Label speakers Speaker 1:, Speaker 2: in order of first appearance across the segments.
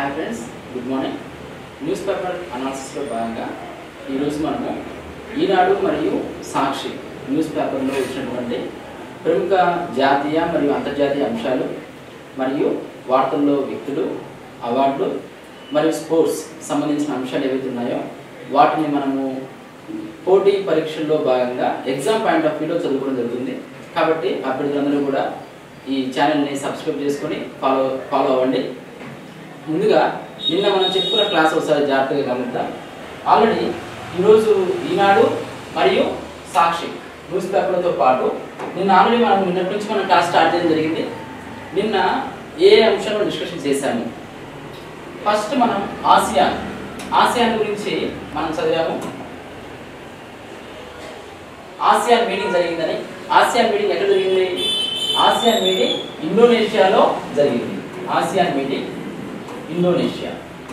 Speaker 1: Hi friends good morning news paper అనాలిసిస్లో భాగంగా ఈరోజు మనము ఈనాడు మరియు సాక్షి న్యూస్ పేపర్లో వచ్చినటువంటి ప్రముఖ జాతీయ మరియు అంతర్జాతీయ అంశాలు మరియు వార్తల్లో వ్యక్తులు అవార్డులు మరియు స్పోర్ట్స్ సంబంధించిన అంశాలు ఏవైతే ఉన్నాయో వాటిని మనము పోటీ పరీక్షల్లో భాగంగా ఎగ్జామ్ పాయింట్ ఆఫ్ వ్యూలో చదువుకోవడం జరుగుతుంది కాబట్టి అభ్యర్థులందరూ కూడా ఈ ఛానల్ని సబ్స్క్రైబ్ చేసుకొని ఫాలో ఫాలో అవ్వండి ముందుగా నిన్న మనం చెప్పుకున్న క్లాస్ ఒకసారి జాగ్రత్తగా గమనిద్దాం ఆల్రెడీ ఈరోజు ఈనాడు మరియు సాక్షి న్యూస్ పేపర్లతో పాటు నిన్న ఆల్రెడీ మనం నిన్నటి నుంచి మనం క్లాస్ స్టార్ట్ చేయడం జరిగింది నిన్న ఏ అంశంలో డిస్కషన్ చేశాము ఫస్ట్ మనం ఆసియాన్ ఆసియాన్ గురించి మనం చదివాము ఆసియాన్ మీటింగ్ జరిగిందని ఆసియాన్ మీటింగ్ ఎక్కడ జరిగింది ఆసియాన్ మీటింగ్ ఇండోనేషియాలో జరిగింది ఆసియాన్ మీటింగ్ ఇండోనేషియా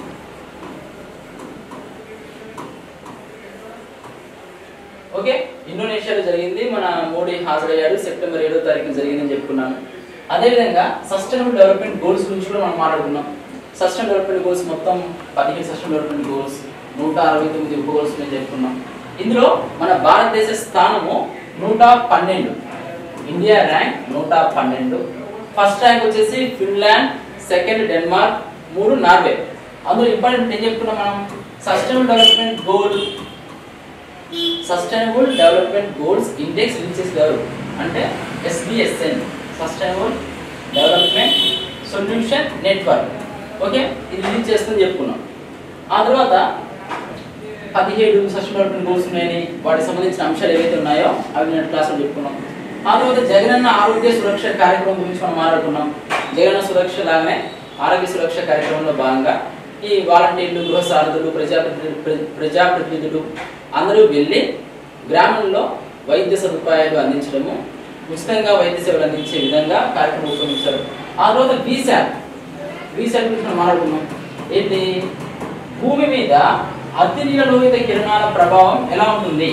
Speaker 1: ఓకే ఇండోనేషియాలో జరిగింది మన మోడీ హాజరయ్యాడు సెప్టెంబర్ ఏడో తారీఖున జరిగిందని చెప్పుకున్నాము అదేవిధంగా సస్టైనబుల్ డెవలప్మెంట్ గోల్స్ గురించి కూడా మనం మాట్లాడుకున్నాం సస్టైన్ డెవలప్మెంట్ గోల్స్ మొత్తం పదిహేను సస్టైన్ డెవలప్మెంట్ గోల్స్ నూట అరవై తొమ్మిది ఉప గోల్స్ మేము చెప్పుకున్నాం ఇందులో మన భారతదేశ స్థానము నూట పన్నెండు ఇండియా ర్యాంక్ నూట పన్నెండు ఫస్ట్ ర్యాంక్ వచ్చేసి ఫిన్లాండ్ సెకండ్ డెన్మార్క్ మూడు నార్వే అందులో ఇంపార్టెంట్ ఏం చెప్పుకున్నాం మనం sustainable development goal sustainable development goals index reaches develop అంటే SDSN sustainable development solution network okay ఇది రిలీజ్ చేస్తుందని చెప్పుకున్నాం ఆ తర్వాత పదిహేడు సస్టైనబుల్ డెవలప్మెంట్ గోల్స్ ఉన్నాయని వాటికి సంబంధించిన అంశాలు ఏవైతే ఉన్నాయో అవి నేను క్లాస్లో చెప్పుకున్నాం ఆ తర్వాత జగనన్న ఆరోగ్య సురక్ష కార్యక్రమం గురించి మనం మాట్లాడుకున్నాం జగనన్న సురక్ష లాగానే ఆరోగ్య సురక్ష కార్యక్రమంలో భాగంగా ఈ వాలంటీర్లు గృహ సారథులు ప్రజాప్రతినిధులు ప్ర- ప్రజాప్రతినిధులు అందరూ వెళ్ళి గ్రామంలో వైద్య సదుపాయాలు అందించడము ఉచితంగా వైద్య సేవలు అందించే విధంగా కార్యక్రమం రూపొందించారు ఆ తర్వాత వీసాట్ వీసాట్ గురించి మనం మాట్లాడుకున్నాం ఏంటి భూమి మీద అతి నీల లోహిత కిరణాల ప్రభావం ఎలా ఉంటుంది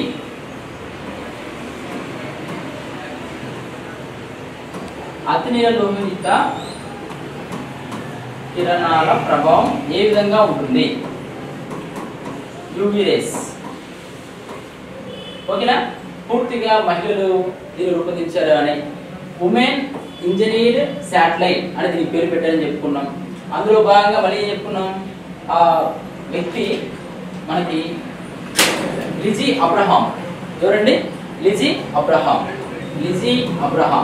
Speaker 1: అతి నీల లోహిత కిరణాల ప్రభావం ఏ విధంగా ఉంటుంది యూవీ రేస్ ఓకేనా పూర్తిగా మహిళలు దీన్ని రూపొందించారు అని ఉమెన్ ఇంజనీర్డ్ శాటిలైట్ అని దీనికి పేరు పెట్టారని చెప్పుకున్నాం అందులో భాగంగా మళ్ళీ ఏం చెప్పుకున్నాం ఆ వ్యక్తి మనకి లిజీ అబ్రహాం ఎవరండి లిజీ అబ్రహాం లిజీ అబ్రహాం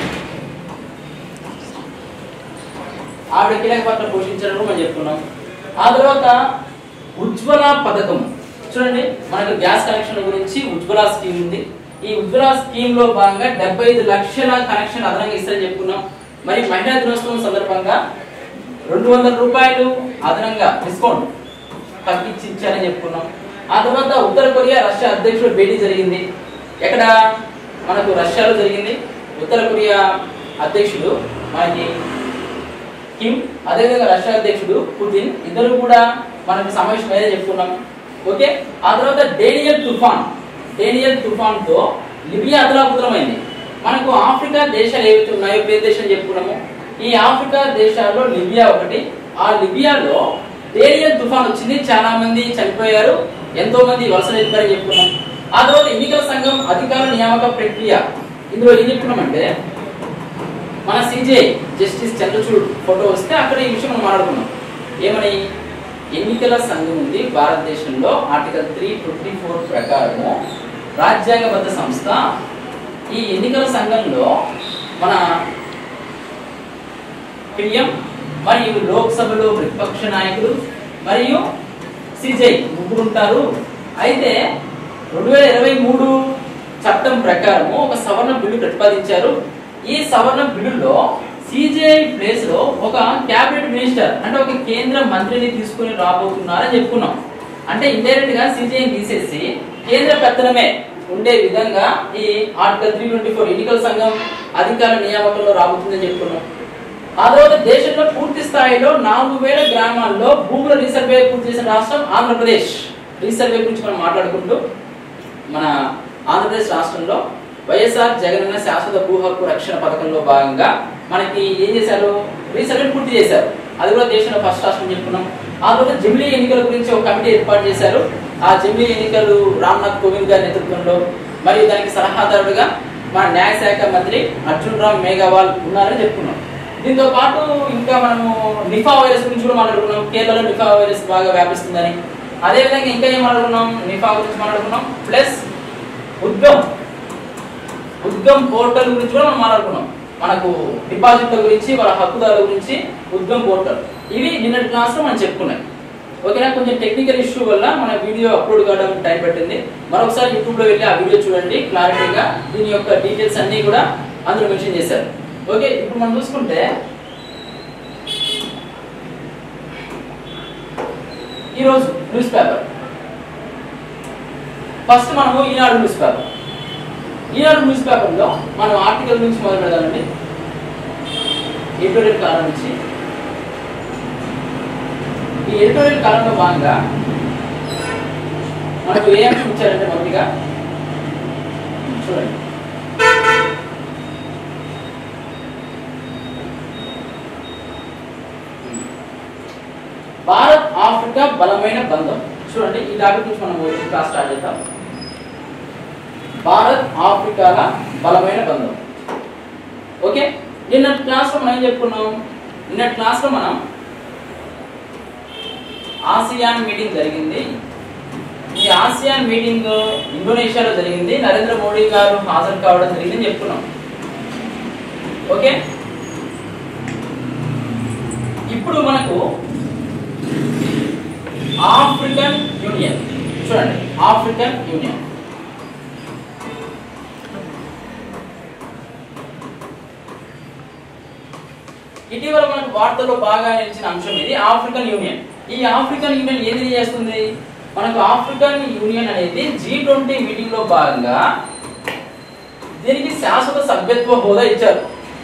Speaker 1: ఆవిడ కీలక పాత్ర పోషించారని మనం చెప్పుకున్నాం ఆ తర్వాత ఉజ్వల పథకం చూడండి మనకు గ్యాస్ కనెక్షన్ గురించి ఉజ్వల స్కీమ్ ఉంది ఈ ఉజ్వల స్కీమ్ లో భాగంగా డెబ్బై ఐదు లక్షల కనెక్షన్ అదనంగా ఇస్తారని చెప్పుకున్నాం మరి మహిళా దినోత్సవం సందర్భంగా రెండు వందల రూపాయలు అదనంగా డిస్కౌంట్ తగ్గించి ఇచ్చారని చెప్పుకున్నాం ఆ తర్వాత ఉత్తర కొరియా రష్యా అధ్యక్షుడు భేటీ జరిగింది ఎక్కడ మనకు రష్యాలో జరిగింది ఉత్తర కొరియా అధ్యక్షుడు మనకి కిమ్ అదేవిధంగా రష్యా అధ్యక్షుడు పుతిన్ ఇద్దరు కూడా మనకు సమావేశం అయ్యే చెప్పుకున్నాం ఓకే ఆ తర్వాత డేనియల్ తుఫాన్ డేనియల్ తుఫాన్ తో లిబియా అతలాకుతలమైంది మనకు ఆఫ్రికా దేశాలు ఏవైతే ఉన్నాయో పేరు దేశం చెప్పుకున్నాము ఈ ఆఫ్రికా దేశాల్లో లిబియా ఒకటి ఆ లిబియాలో డేనియల్ తుఫాన్ వచ్చింది చాలా మంది చనిపోయారు ఎంతో మంది వలసలు వెళ్ళిపోయారని చెప్పుకున్నాం ఆ తర్వాత ఎన్నికల సంఘం అధికార నియామక ప్రక్రియ ఇందులో ఏం చెప్పుకున్నామంటే మన సిజే జస్టిస్ చంద్రచూడ్ ఫోటో వస్తే అక్కడ ఈ విషయం మనం మాట్లాడుకున్నాం ఏమని ఎన్నికల సంఘం ఉంది భారతదేశంలో ఆర్టికల్ త్రీ ట్వంటీ ఫోర్ ప్రకారము రాజ్యాంగబద్ధ సంస్థ ఈ ఎన్నికల సంఘంలో మన పిఎం మరియు లోక్సభలో ప్రతిపక్ష నాయకులు మరియు సిజై ముగ్గురు ఉంటారు అయితే రెండు వేల ఇరవై మూడు చట్టం ప్రకారము ఒక సవరణ బిల్లు ప్రతిపాదించారు ఈ సవరణ బిల్లులో సిజేఐ ప్లేస్ లో ఒక క్యాబినెట్ మినిస్టర్ అంటే ఒక కేంద్ర మంత్రిని తీసుకుని రాబోతున్నారని చెప్పుకున్నాం అంటే ఇండైరెక్ట్ గా సిజేఐ తీసేసి కేంద్ర పెత్తనమే ఉండే విధంగా ఈ ఆర్టికల్ త్రీ ట్వంటీ ఫోర్ ఎన్నికల సంఘం అధికార నియామకంలో రాబోతుందని చెప్పుకున్నాం ఆ తర్వాత దేశంలో పూర్తి స్థాయిలో నాలుగు వేల గ్రామాల్లో భూముల రీసర్వే పూర్తి చేసిన రాష్ట్రం ఆంధ్రప్రదేశ్ రీసర్వే గురించి మనం మాట్లాడుకుంటూ మన ఆంధ్రప్రదేశ్ రాష్ట్రంలో వైఎస్ఆర్ జగనన్న శాశ్వత భూ హక్కు రక్షణ పథకంలో భాగంగా మనకి ఏం చేశారు రీసర్వే పూర్తి చేశారు అది కూడా దేశంలో ఫస్ట్ రాష్ట్రం చెప్పుకున్నాం ఆ తర్వాత జమిలీ ఎన్నికల గురించి ఒక కమిటీ ఏర్పాటు చేశారు ఆ జమిలీ ఎన్నికలు రామ్నాథ్ కోవింద్ గారి నేతృత్వంలో మరియు దానికి సలహాదారుడుగా మన న్యాయశాఖ మంత్రి అర్జున్ రామ్ మేఘవాల్ ఉన్నారని చెప్పుకున్నాం దీంతో పాటు ఇంకా మనము నిఫా వైరస్ గురించి కూడా మాట్లాడుకున్నాం కేరళలో నిఫా వైరస్ బాగా వ్యాపిస్తుందని అదేవిధంగా ఇంకా ఏం మాట్లాడుకున్నాం నిఫా గురించి మాట్లాడుకున్నాం ప్లస్ ఉద్గమ్ ఉద్గమ్ పోర్టల్ గురించి కూడా మనం మాట్లాడుకున్నాం మనకు డిపాజిట్ల గురించి వాళ్ళ హక్కుదారుల గురించి ఉద్గమ్ పోర్టల్ ఇవి నిన్నటి క్లాస్లో మనం చెప్పుకున్నాం ఓకేనా కొంచెం టెక్నికల్ ఇష్యూ వల్ల మన వీడియో అప్లోడ్ కావడం టైం పట్టింది మరొకసారి యూట్యూబ్లో వెళ్ళి ఆ వీడియో చూడండి క్లారిటీగా దీని యొక్క డీటెయిల్స్ అన్నీ కూడా అందులో మెన్షన్ చేశారు ఓకే ఇప్పుడు మనం చూసుకుంటే ఈరోజు న్యూస్ పేపర్ ఫస్ట్ మనము Eenadu news paper Eenadu news పేపర్లో మనం ఆర్టికల్ నుంచి మొదలు పెడదామండి ఎడిటోరియల్ కాలం నుంచి ఈ ఎడిటోరియల్ కాలంలో భాగంగా మనకు ఏ అంశం ఇచ్చారంటే మొదటిగా చూడండి భారత్ ఆఫ్రికా బలమైన బంధం చూడండి ఈ టాపిక్ నుంచి మనం క్లాస్ స్టార్ట్ చేద్దాం భారత్ ఆఫ్రికాల బలమైన బంధం ఓకే నిన్న క్లాస్లో మనం ఏం చెప్పుకున్నాం నిన్న క్లాస్లో మనం ఆసియాన్ మీటింగ్ జరిగింది ఈ ఆసియాన్ మీటింగ్ ఇండోనేషియాలో జరిగింది నరేంద్ర మోడీ గారు హాజరు కావడం జరిగిందని చెప్పుకున్నాం ఓకే ఇప్పుడు మనకు ఆఫ్రికన్ యూనియన్ చూడండి ఆఫ్రికన్ యూనియన్ ఇటీవల మనకు వార్తల్లో బాగా నిలిచిన అంశం ఇది ఆఫ్రికన్ యూనియన్ ఈ ఆఫ్రికన్ యూనియన్ ఏది చేస్తుంది మనకు ఆఫ్రికన్ యూనియన్ అనేది జీ ట్వంటీ మీటింగ్ లో భాగంగా దీనికి శాశ్వత సభ్యత్వ హోదా ఇచ్చారు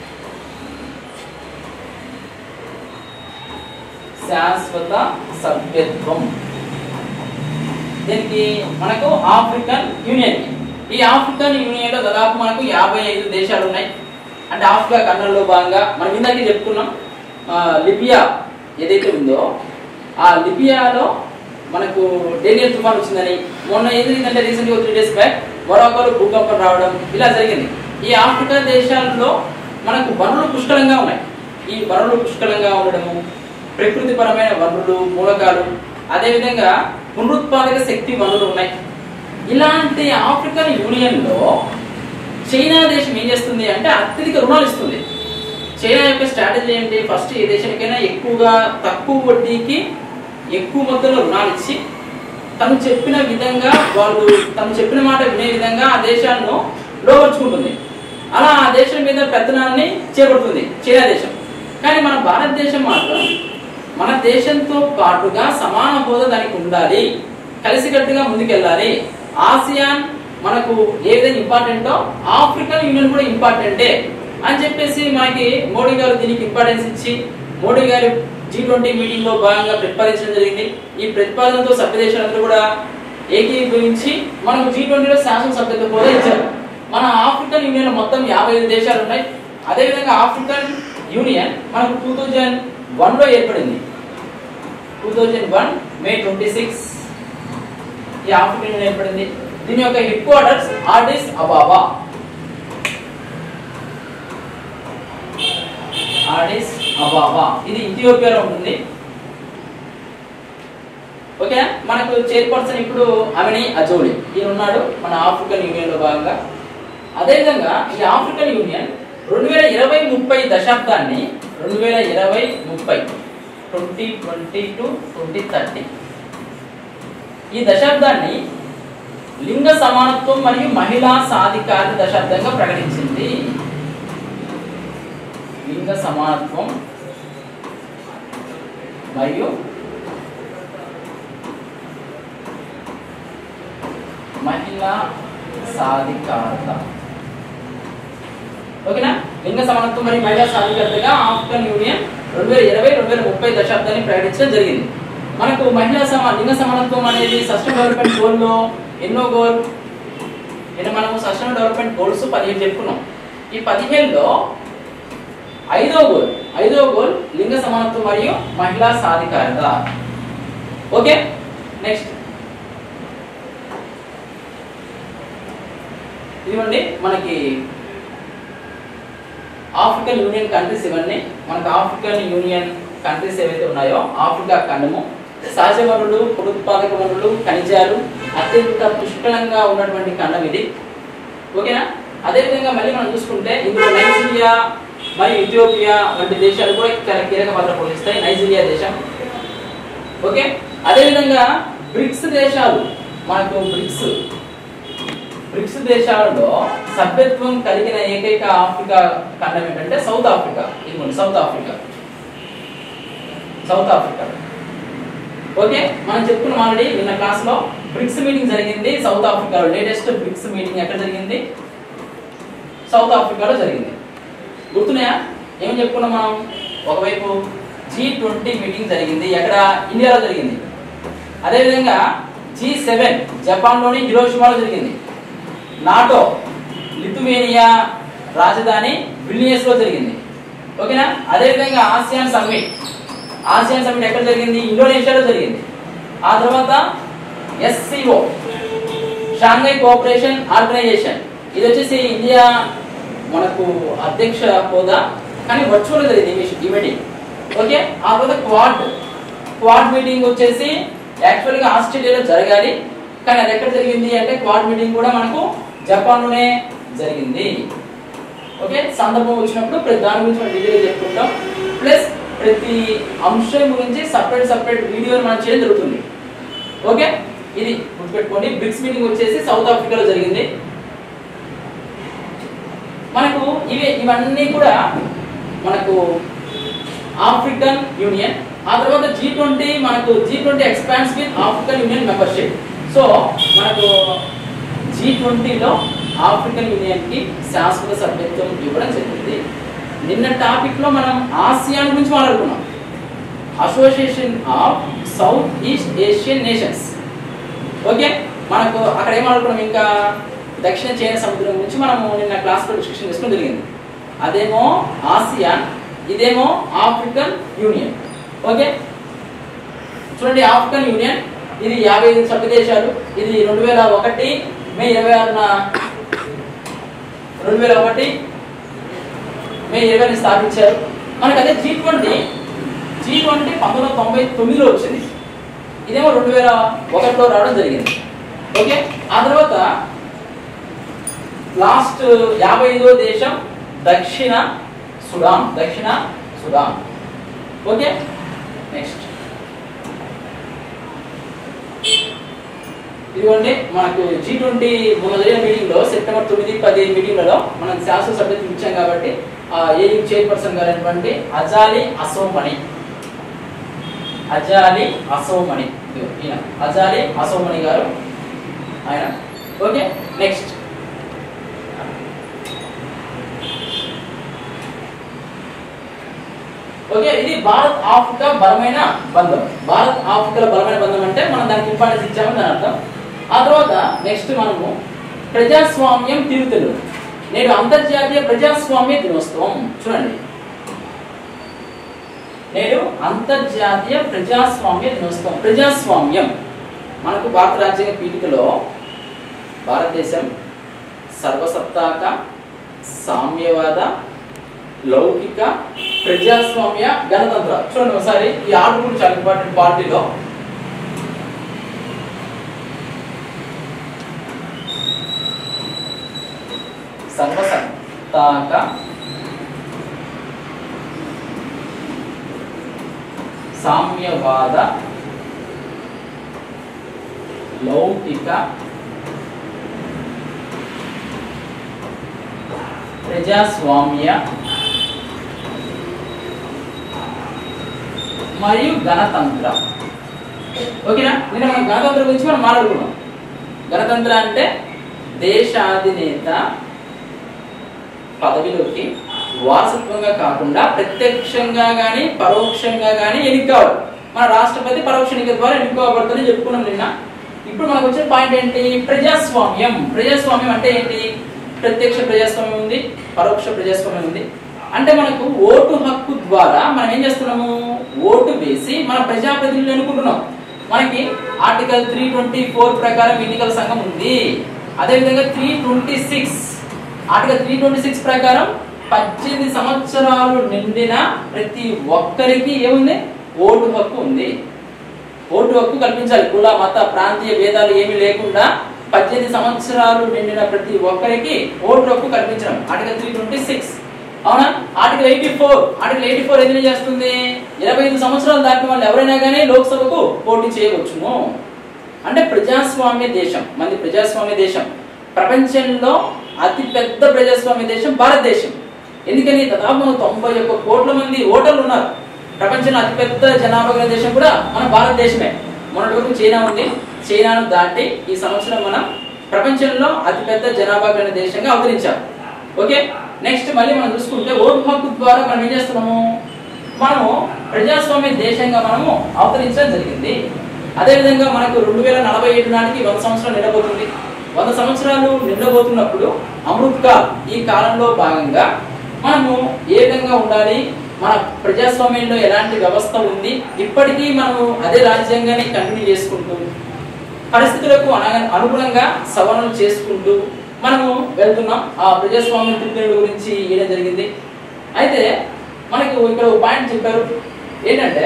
Speaker 1: శాశ్వత సభ్యత్వం దీనికి మనకు ఆఫ్రికన్ యూనియన్ ఈ ఆఫ్రికన్ యూనియన్ లో దాదాపు మనకు యాభై ఐదు దేశాలు ఉన్నాయి అంటే ఆఫ్రికా ఖండంలో భాగంగా మనం ఇందాకే చెప్పుకున్నాం ఆ, లిబియా ఏదైతే ఉందో ఆ లిబియాలో మనకు డేనియల్ తుఫాన్ వచ్చిందని మొన్న ఏం జరిగిందంటే రీసెంట్గా త్రీ డేస్ బ్యాక్ మొరాకోలో భూకంపం రావడం ఇలా జరిగింది ఈ ఆఫ్రికా దేశాల్లో మనకు వనరులు పుష్కలంగా ఉన్నాయి ఈ వనరులు పుష్కలంగా ఉండడము ప్రకృతిపరమైన వనరులు మూలకాలు అదేవిధంగా పునరుత్పాదక శక్తి వనరులు ఉన్నాయి ఇలాంటి ఆఫ్రికన్ యూనియన్లో చైనా దేశం ఏం చేస్తుంది అంటే అత్యధిక రుణాలు ఇస్తుంది చైనా యొక్క స్ట్రాటజీ ఏంటి ఫస్ట్ ఏ దేశానికైనా ఎక్కువగా తక్కువ వడ్డీకి ఎక్కువ మొత్తంలో రుణాలు ఇచ్చి తను చెప్పిన విధంగా వాళ్ళు తను చెప్పిన మాట వినే విధంగా ఆ దేశాలను లోపరుచుకుంటుంది అలా ఆ దేశం మీద పెత్తనాన్ని చేపడుతుంది చైనా దేశం కానీ మన భారతదేశం మాత్రం మన దేశంతో పాటుగా సమాన హోదా దానికి ఉండాలి కలిసికట్టుగా ముందుకెళ్ళాలి ఆసియాన్ మనకు ఏ విధంగా ఇంపార్టెంటో ఆఫ్రికన్ యూనియన్ కూడా ఇంపార్టెంటే అని చెప్పేసి మనకి మోడీ గారు దీనికి ఇంపార్టెన్స్ ఇచ్చి మోడీ గారు జీ ట్వంటీ మీటింగ్ లో భాగంగా ప్రతిపాదించడం జరిగింది ఈ ప్రతిపాదనతో సభ్య దేశాలందరూ కూడా ఏకీభవించి మనకు జీ ట్వంటీలో శాసన సభ్యత్వ కూడా ఇచ్చారు మన ఆఫ్రికన్ యూనియన్ లో మొత్తం యాభై ఐదు దేశాలు ఉన్నాయి అదేవిధంగా ఆఫ్రికన్ యూనియన్ మనకు టూ థౌజండ్ వన్ లో ఏర్పడింది two thousand one May twenty six ఈ ఆఫ్రికన్ యూనియన్ ఏర్పడింది దీని యొక్క హెడ్ క్వార్టర్స్ ఆర్డిస్ అబాబా ఆర్డిస్ అబాబా ఇది ఇథియోపియాలో ఉంటుంది ఓకే మనకు చైర్పర్సన్ ఇప్పుడు అమిని అజోలి ఈయన ఉన్నాడు మన ఆఫ్రికన్ యూనియన్ లో భాగంగా అదేవిధంగా ఈ ఆఫ్రికన్ యూనియన్ రెండు వేల ఇరవై ముప్పై దశాబ్దాన్ని రెండు వేల ఇరవై ముప్పై twenty twenty to twenty thirty ఈ దశాబ్దాన్ని లింగ సమానత్వం మరియు మహిళా సాధికారిత దశాబ్దంగా ప్రకటించింది లింగ సమానత్వం మరియు మహిళా సాధికారత ఓకేనా లింగ సమానత్వం మరియు మహిళా సాధికారతగా ఆఫ్రికన్ యూనియన్ రెండు వేల ఇరవై రెండు వేల ముప్పై దశాబ్దాన్ని ప్రకటించడం జరిగింది మనకు మహిళా సమా లింగ సమానత్వం అనేది సస్టైన్ డెవలప్మెంట్ గోల్లో ఎన్నో గోల్ నేను మనము సస్టైన్ డెవలప్మెంట్ గోల్స్ పదిహేను చెప్పుకున్నాం ఈ పదిహేనులో ఐదో గోల్ ఐదో గోల్ లింగ సమానత్వం మరియు మహిళా సాధికారత ఓకే నెక్స్ట్ ఇదిగోండి మనకి ఆఫ్రికన్ యూనియన్ కంట్రీస్ ఇవన్నీ మనకు ఆఫ్రికన్ యూనియన్ కంట్రీస్ ఏవైతే ఉన్నాయో ఆఫ్రికా ఖండము సహజ వనరులు పునరుత్పాదక వనరులు ఖనిజాలు అత్యంత పుష్కలంగా ఉన్నటువంటి ఖండం ఇది ఓకేనా అదేవిధంగా మళ్ళీ మనం చూసుకుంటే ఇందులో నైజీరియా మరియు ఇథియోపియా వంటి దేశాలు కూడా చాలా కీలక పాత్ర పోషిస్తాయి నైజీరియా దేశం ఓకే అదేవిధంగా బ్రిక్స్ దేశాలు మనకు బ్రిక్స్ బ్రిక్స్ దేశాలలో సభ్యత్వం కలిగిన ఏకైక ఆఫ్రికా ఖండం ఏంటంటే సౌత్ ఆఫ్రికా ఇదిగోండి South Africa South Africa okay మనం చెప్పుకున్నాం ఆల్రెడీ నిన్న క్లాస్ లో బ్రిక్స్ మీటింగ్ జరిగింది సౌత్ ఆఫ్రికాలో లేటెస్ట్ బ్రిక్స్ మీటింగ్ ఎక్కడ జరిగింది సౌత్ ఆఫ్రికాలో జరిగింది గుర్తున్నాయా ఏం చెప్పుకున్నాం మనం ఒకవైపు జీ ట్వంటీ మీటింగ్ జరిగింది ఎక్కడ ఇండియాలో జరిగింది అదేవిధంగా జీ సెవెన్ జపాన్లోని హిరోషిమాలో జరిగింది నాటో లిథువేనియా రాజధాని విలియస్ లో జరిగింది ఓకేనా అదేవిధంగా ఆసియాన్ సమ్మిట్ ఆసియాన్ సమ్మిట్ ఎక్కడ జరిగింది ఇండోనేషియాలో జరిగింది ఆ తర్వాత ఎస్సిఓ షాంఘై కోఆపరేషన్ ఆర్గనైజేషన్ ఇది వచ్చేసి ఇండియా మనకు అధ్యక్ష హోదా కానీ వర్చువల్ జరిగింది ఈ మీటింగ్ ఓకే ఆ తర్వాత క్వాడ్ క్వాడ్ మీటింగ్ వచ్చేసి యాక్చువల్గా ఆస్ట్రేలియాలో జరగాలి కానీ అది ఎక్కడ జరిగింది అంటే క్వాడ్ మీటింగ్ కూడా మనకు జపాన్లోనే జరిగింది ఓకే సందర్భం వచ్చినప్పుడు ప్రతి దాని గురించి మనం డీటెయిల్ చెప్పుకుంటాం ప్లస్ ప్రతి అంశం గురించి సపరేట్ సపరేట్ వీడియోని మనం చేయడం జరుగుతుంది ఓకే ఇది గుర్తుపెట్టుకోండి బ్రిక్స్ మీటింగ్ వచ్చేసి సౌత్ ఆఫ్రికాలో జరిగింది మనకు ఇవి ఇవన్నీ కూడా మనకు ఆఫ్రికన్ యూనియన్ ఆ తర్వాత జీ ట్వంటీ మనకు G twenty expands with African Union membership so మనకు జీ ట్వంటీలో ఆఫ్రికన్ యూనియన్ కి శాశ్వత సభ్యత్వం ఇవ్వడం జరిగింది నిన్న టాపిక్ లో మనం ఆసియాన్ గురించి మాట్లాడుకున్నాం association of South East Asian nations okay మనకు అక్కడ ఏం మాట్లాడుకున్నాం ఇంకా దక్షిణ చైనా సముద్రం గురించి మనము నిన్న క్లాస్ లో డిస్కషన్ చేసుకోవడం జరిగింది అదేమో ఆసియాన్ ఇదేమో ఆఫ్రికన్ యూనియన్ ఓకే చూడండి ఆఫ్రికన్ యూనియన్ ఇది యాభై ఐదు సభ్య దేశాలు ఇది రెండు వేల ఒకటి మే ఇరవై ఆరున రెండు వేల ఒకటి మే ఇరవై స్థాపించారు మనకు అదే జీ ట్వంటీ జీ ట్వంటీ పంతొమ్మిది వందల తొంభై తొమ్మిదిలో వచ్చింది ఇదేమో రెండు వేల ఒకటిలో రావడం జరిగింది ఓకే ఆ తర్వాత లాస్ట్ యాభై ఐదో దేశం దక్షిణ సుడాన్ దక్షిణ సుడాన్ ఓకే నెక్స్ట్ ఇదిగోండి మనకు జీ ట్వంటీ మొన్న జరిగిన మీటింగ్ లో సెప్టెంబర్ తొమ్మిది పది మీటింగ్లలో మనం శాస్త్ర సభ్యత్వం ఇచ్చాం కాబట్టి ఆ ఏయూ చైర్పర్సన్ గారైనటువంటి అజాలి అసోమణి అజాలి అసోమణి ఇదిగో ఈయన అజాలి అసోమణి గారు ఆయన ఓకే నెక్స్ట్ ఓకే ఇది భారత్ ఆఫ్రికా బలమైన బంధం భారత్ ఆఫ్రికాల బలమైన బంధం అంటే మనం దానికి ఇంపార్టెన్స్ ఇచ్చామని దాని అర్థం ఆ తర్వాత నెక్స్ట్ మనము ప్రజాస్వామ్యం తీరుతెలు నేడు అంతర్జాతీయ ప్రజాస్వామ్య దినోత్సవం చూడండి నేడు అంతర్జాతీయ ప్రజాస్వామ్య దినోత్సవం ప్రజాస్వామ్యం మనకు భారత రాజ్యాంగ పీఠికలో భారతదేశం సర్వసత్తాక సామ్యవాద లౌకిక ప్రజాస్వామ్య గణతంత్ర చూడండి ఒకసారి ఈ ఆర్డర్ కూడా చాలా ఇంపార్టెంట్ పార్టీలో సర్వసత్తాక సామ్యవాద లౌకిక ప్రజాస్వామ్య మరియు గణతంత్ర ఓకేనా నిన్న మనం గణతంత్ర గురించి మనం మాట్లాడుకున్నాం గణతంత్ర అంటే దేశాధినేత పదవిలోకి వారసత్వంగా కాకుండా ప్రత్యక్షంగా కానీ పరోక్షంగా కానీ ఎన్నిక కావాలి మన రాష్ట్రపతి పరోక్ష ఎన్నిక ద్వారా ఎన్నుకోబడుతుందని చెప్పుకున్నాం నిన్న ఇప్పుడు మనకు వచ్చిన పాయింట్ ఏంటి ప్రజాస్వామ్యం ప్రజాస్వామ్యం అంటే ఏంటి ప్రత్యక్ష ప్రజాస్వామ్యం ఉంది పరోక్ష ప్రజాస్వామ్యం ఉంది అంటే మనకు ఓటు హక్కు ద్వారా మనం ఏం చేస్తున్నాము ఓటు వేసి మన ప్రజాప్రతినిధులు ఎన్నుకుంటున్నాం మనకి ఆర్టికల్ త్రీ ట్వంటీ ఫోర్ ప్రకారం ఎన్నికల సంఘం ఉంది అదేవిధంగా three twenty six article three twenty six ప్రకారం పద్దెనిమిది సంవత్సరాలు నిండిన ప్రతి ఒక్కరికి ఏముంది ఓటు హక్కు ఉంది ఓటు హక్కు కల్పించాలి కుల మత ప్రాంతీయ భేదాలు ఏమీ లేకుండా పద్దెనిమిది సంవత్సరాలు నిండిన ప్రతి ఒక్కరికి ఓటు హక్కు కల్పించడం ఆర్టికల్ త్రీ ట్వంటీ సిక్స్ అవునా article eighty four article eighty four ఎందుకు చేస్తుంది ఇరవై ఐదు సంవత్సరాలు దాటిన వాళ్ళు ఎవరైనా కానీ లోక్సభకు పోటీ చేయవచ్చును అంటే ప్రజాస్వామ్య దేశం మంది ప్రజాస్వామ్య దేశం ప్రపంచంలో అతి పెద్ద ప్రజాస్వామ్య దేశం భారతదేశం ఎందుకని దాదాపు మనం తొంభై ఒక్క కోట్ల మంది ఓటర్లు ఉన్నారు ప్రపంచంలో అతిపెద్ద జనాభా గల దేశం కూడా మన భారతదేశమే మొన్నటి వరకు చైనా ఉంది చైనాను దాటి ఈ సంవత్సరం మనం ప్రపంచంలో అతిపెద్ద జనాభా గల దేశంగా అవతరించాం ఓకే నెక్స్ట్ మళ్ళీ మనం చూసుకుంటే ఓటు హక్కు ద్వారా మనం ఏం చేస్తున్నాము మనము ప్రజాస్వామ్య దేశంగా మనము అవతరించడం జరిగింది అదేవిధంగా మనకు రెండు వేల నలభై ఏడు నాటికి వంద సంవత్సరాలు నిండబోతుంది వంద సంవత్సరాలు నిండబోతున్నప్పుడు అమృత్ కాల్ ఈ కాలంలో భాగంగా మనము ఏ విధంగా ఉండాలి మన ప్రజాస్వామ్యంలో ఎలాంటి వ్యవస్థ ఉంది ఇప్పటికీ మనము అదే రాజ్యాంగాన్ని కంటిన్యూ చేసుకుంటూ పరిస్థితులకు అన- అనుగుణంగా సవరణలు చేసుకుంటూ మనము వెళ్తున్నాం ఆ ప్రజాస్వామ్య తిరుగుడు గురించి ఇవ్వడం జరిగింది అయితే మనకు ఇక్కడ ఒక పాయింట్ చెప్పారు ఏంటంటే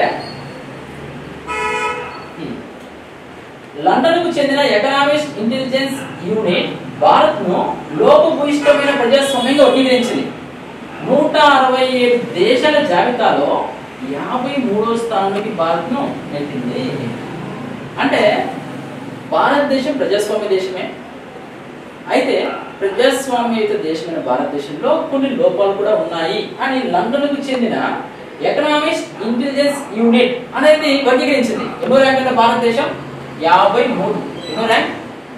Speaker 1: హ్మ్. లండన్కు చెందిన ఎకనామిక్స్ ఇంటెలిజెన్స్ యూనిట్ భారత్ ను లోపభూయిష్టమైన ప్రజాస్వామ్యంగా వర్గీకరించింది నూట అరవై ఏడు దేశాల జాబితాలో యాభై మూడో స్థానానికి భారత్ ను నెట్టింది అంటే భారతదేశం ప్రజాస్వామ్య దేశమే అయితే ప్రజాస్వామ్యయుత దేశమైన భారతదేశంలో కొన్ని లోపాలు కూడా ఉన్నాయి అని లండన్కు చెందిన ఎకనామిక్స్ ఇంటెలిజెన్స్ యూనిట్ అనేది వర్గీకరించింది ఎన్నో ర్యాంక్ అంటే భారతదేశం యాభై మూడు ఎన్నో ర్యాంక్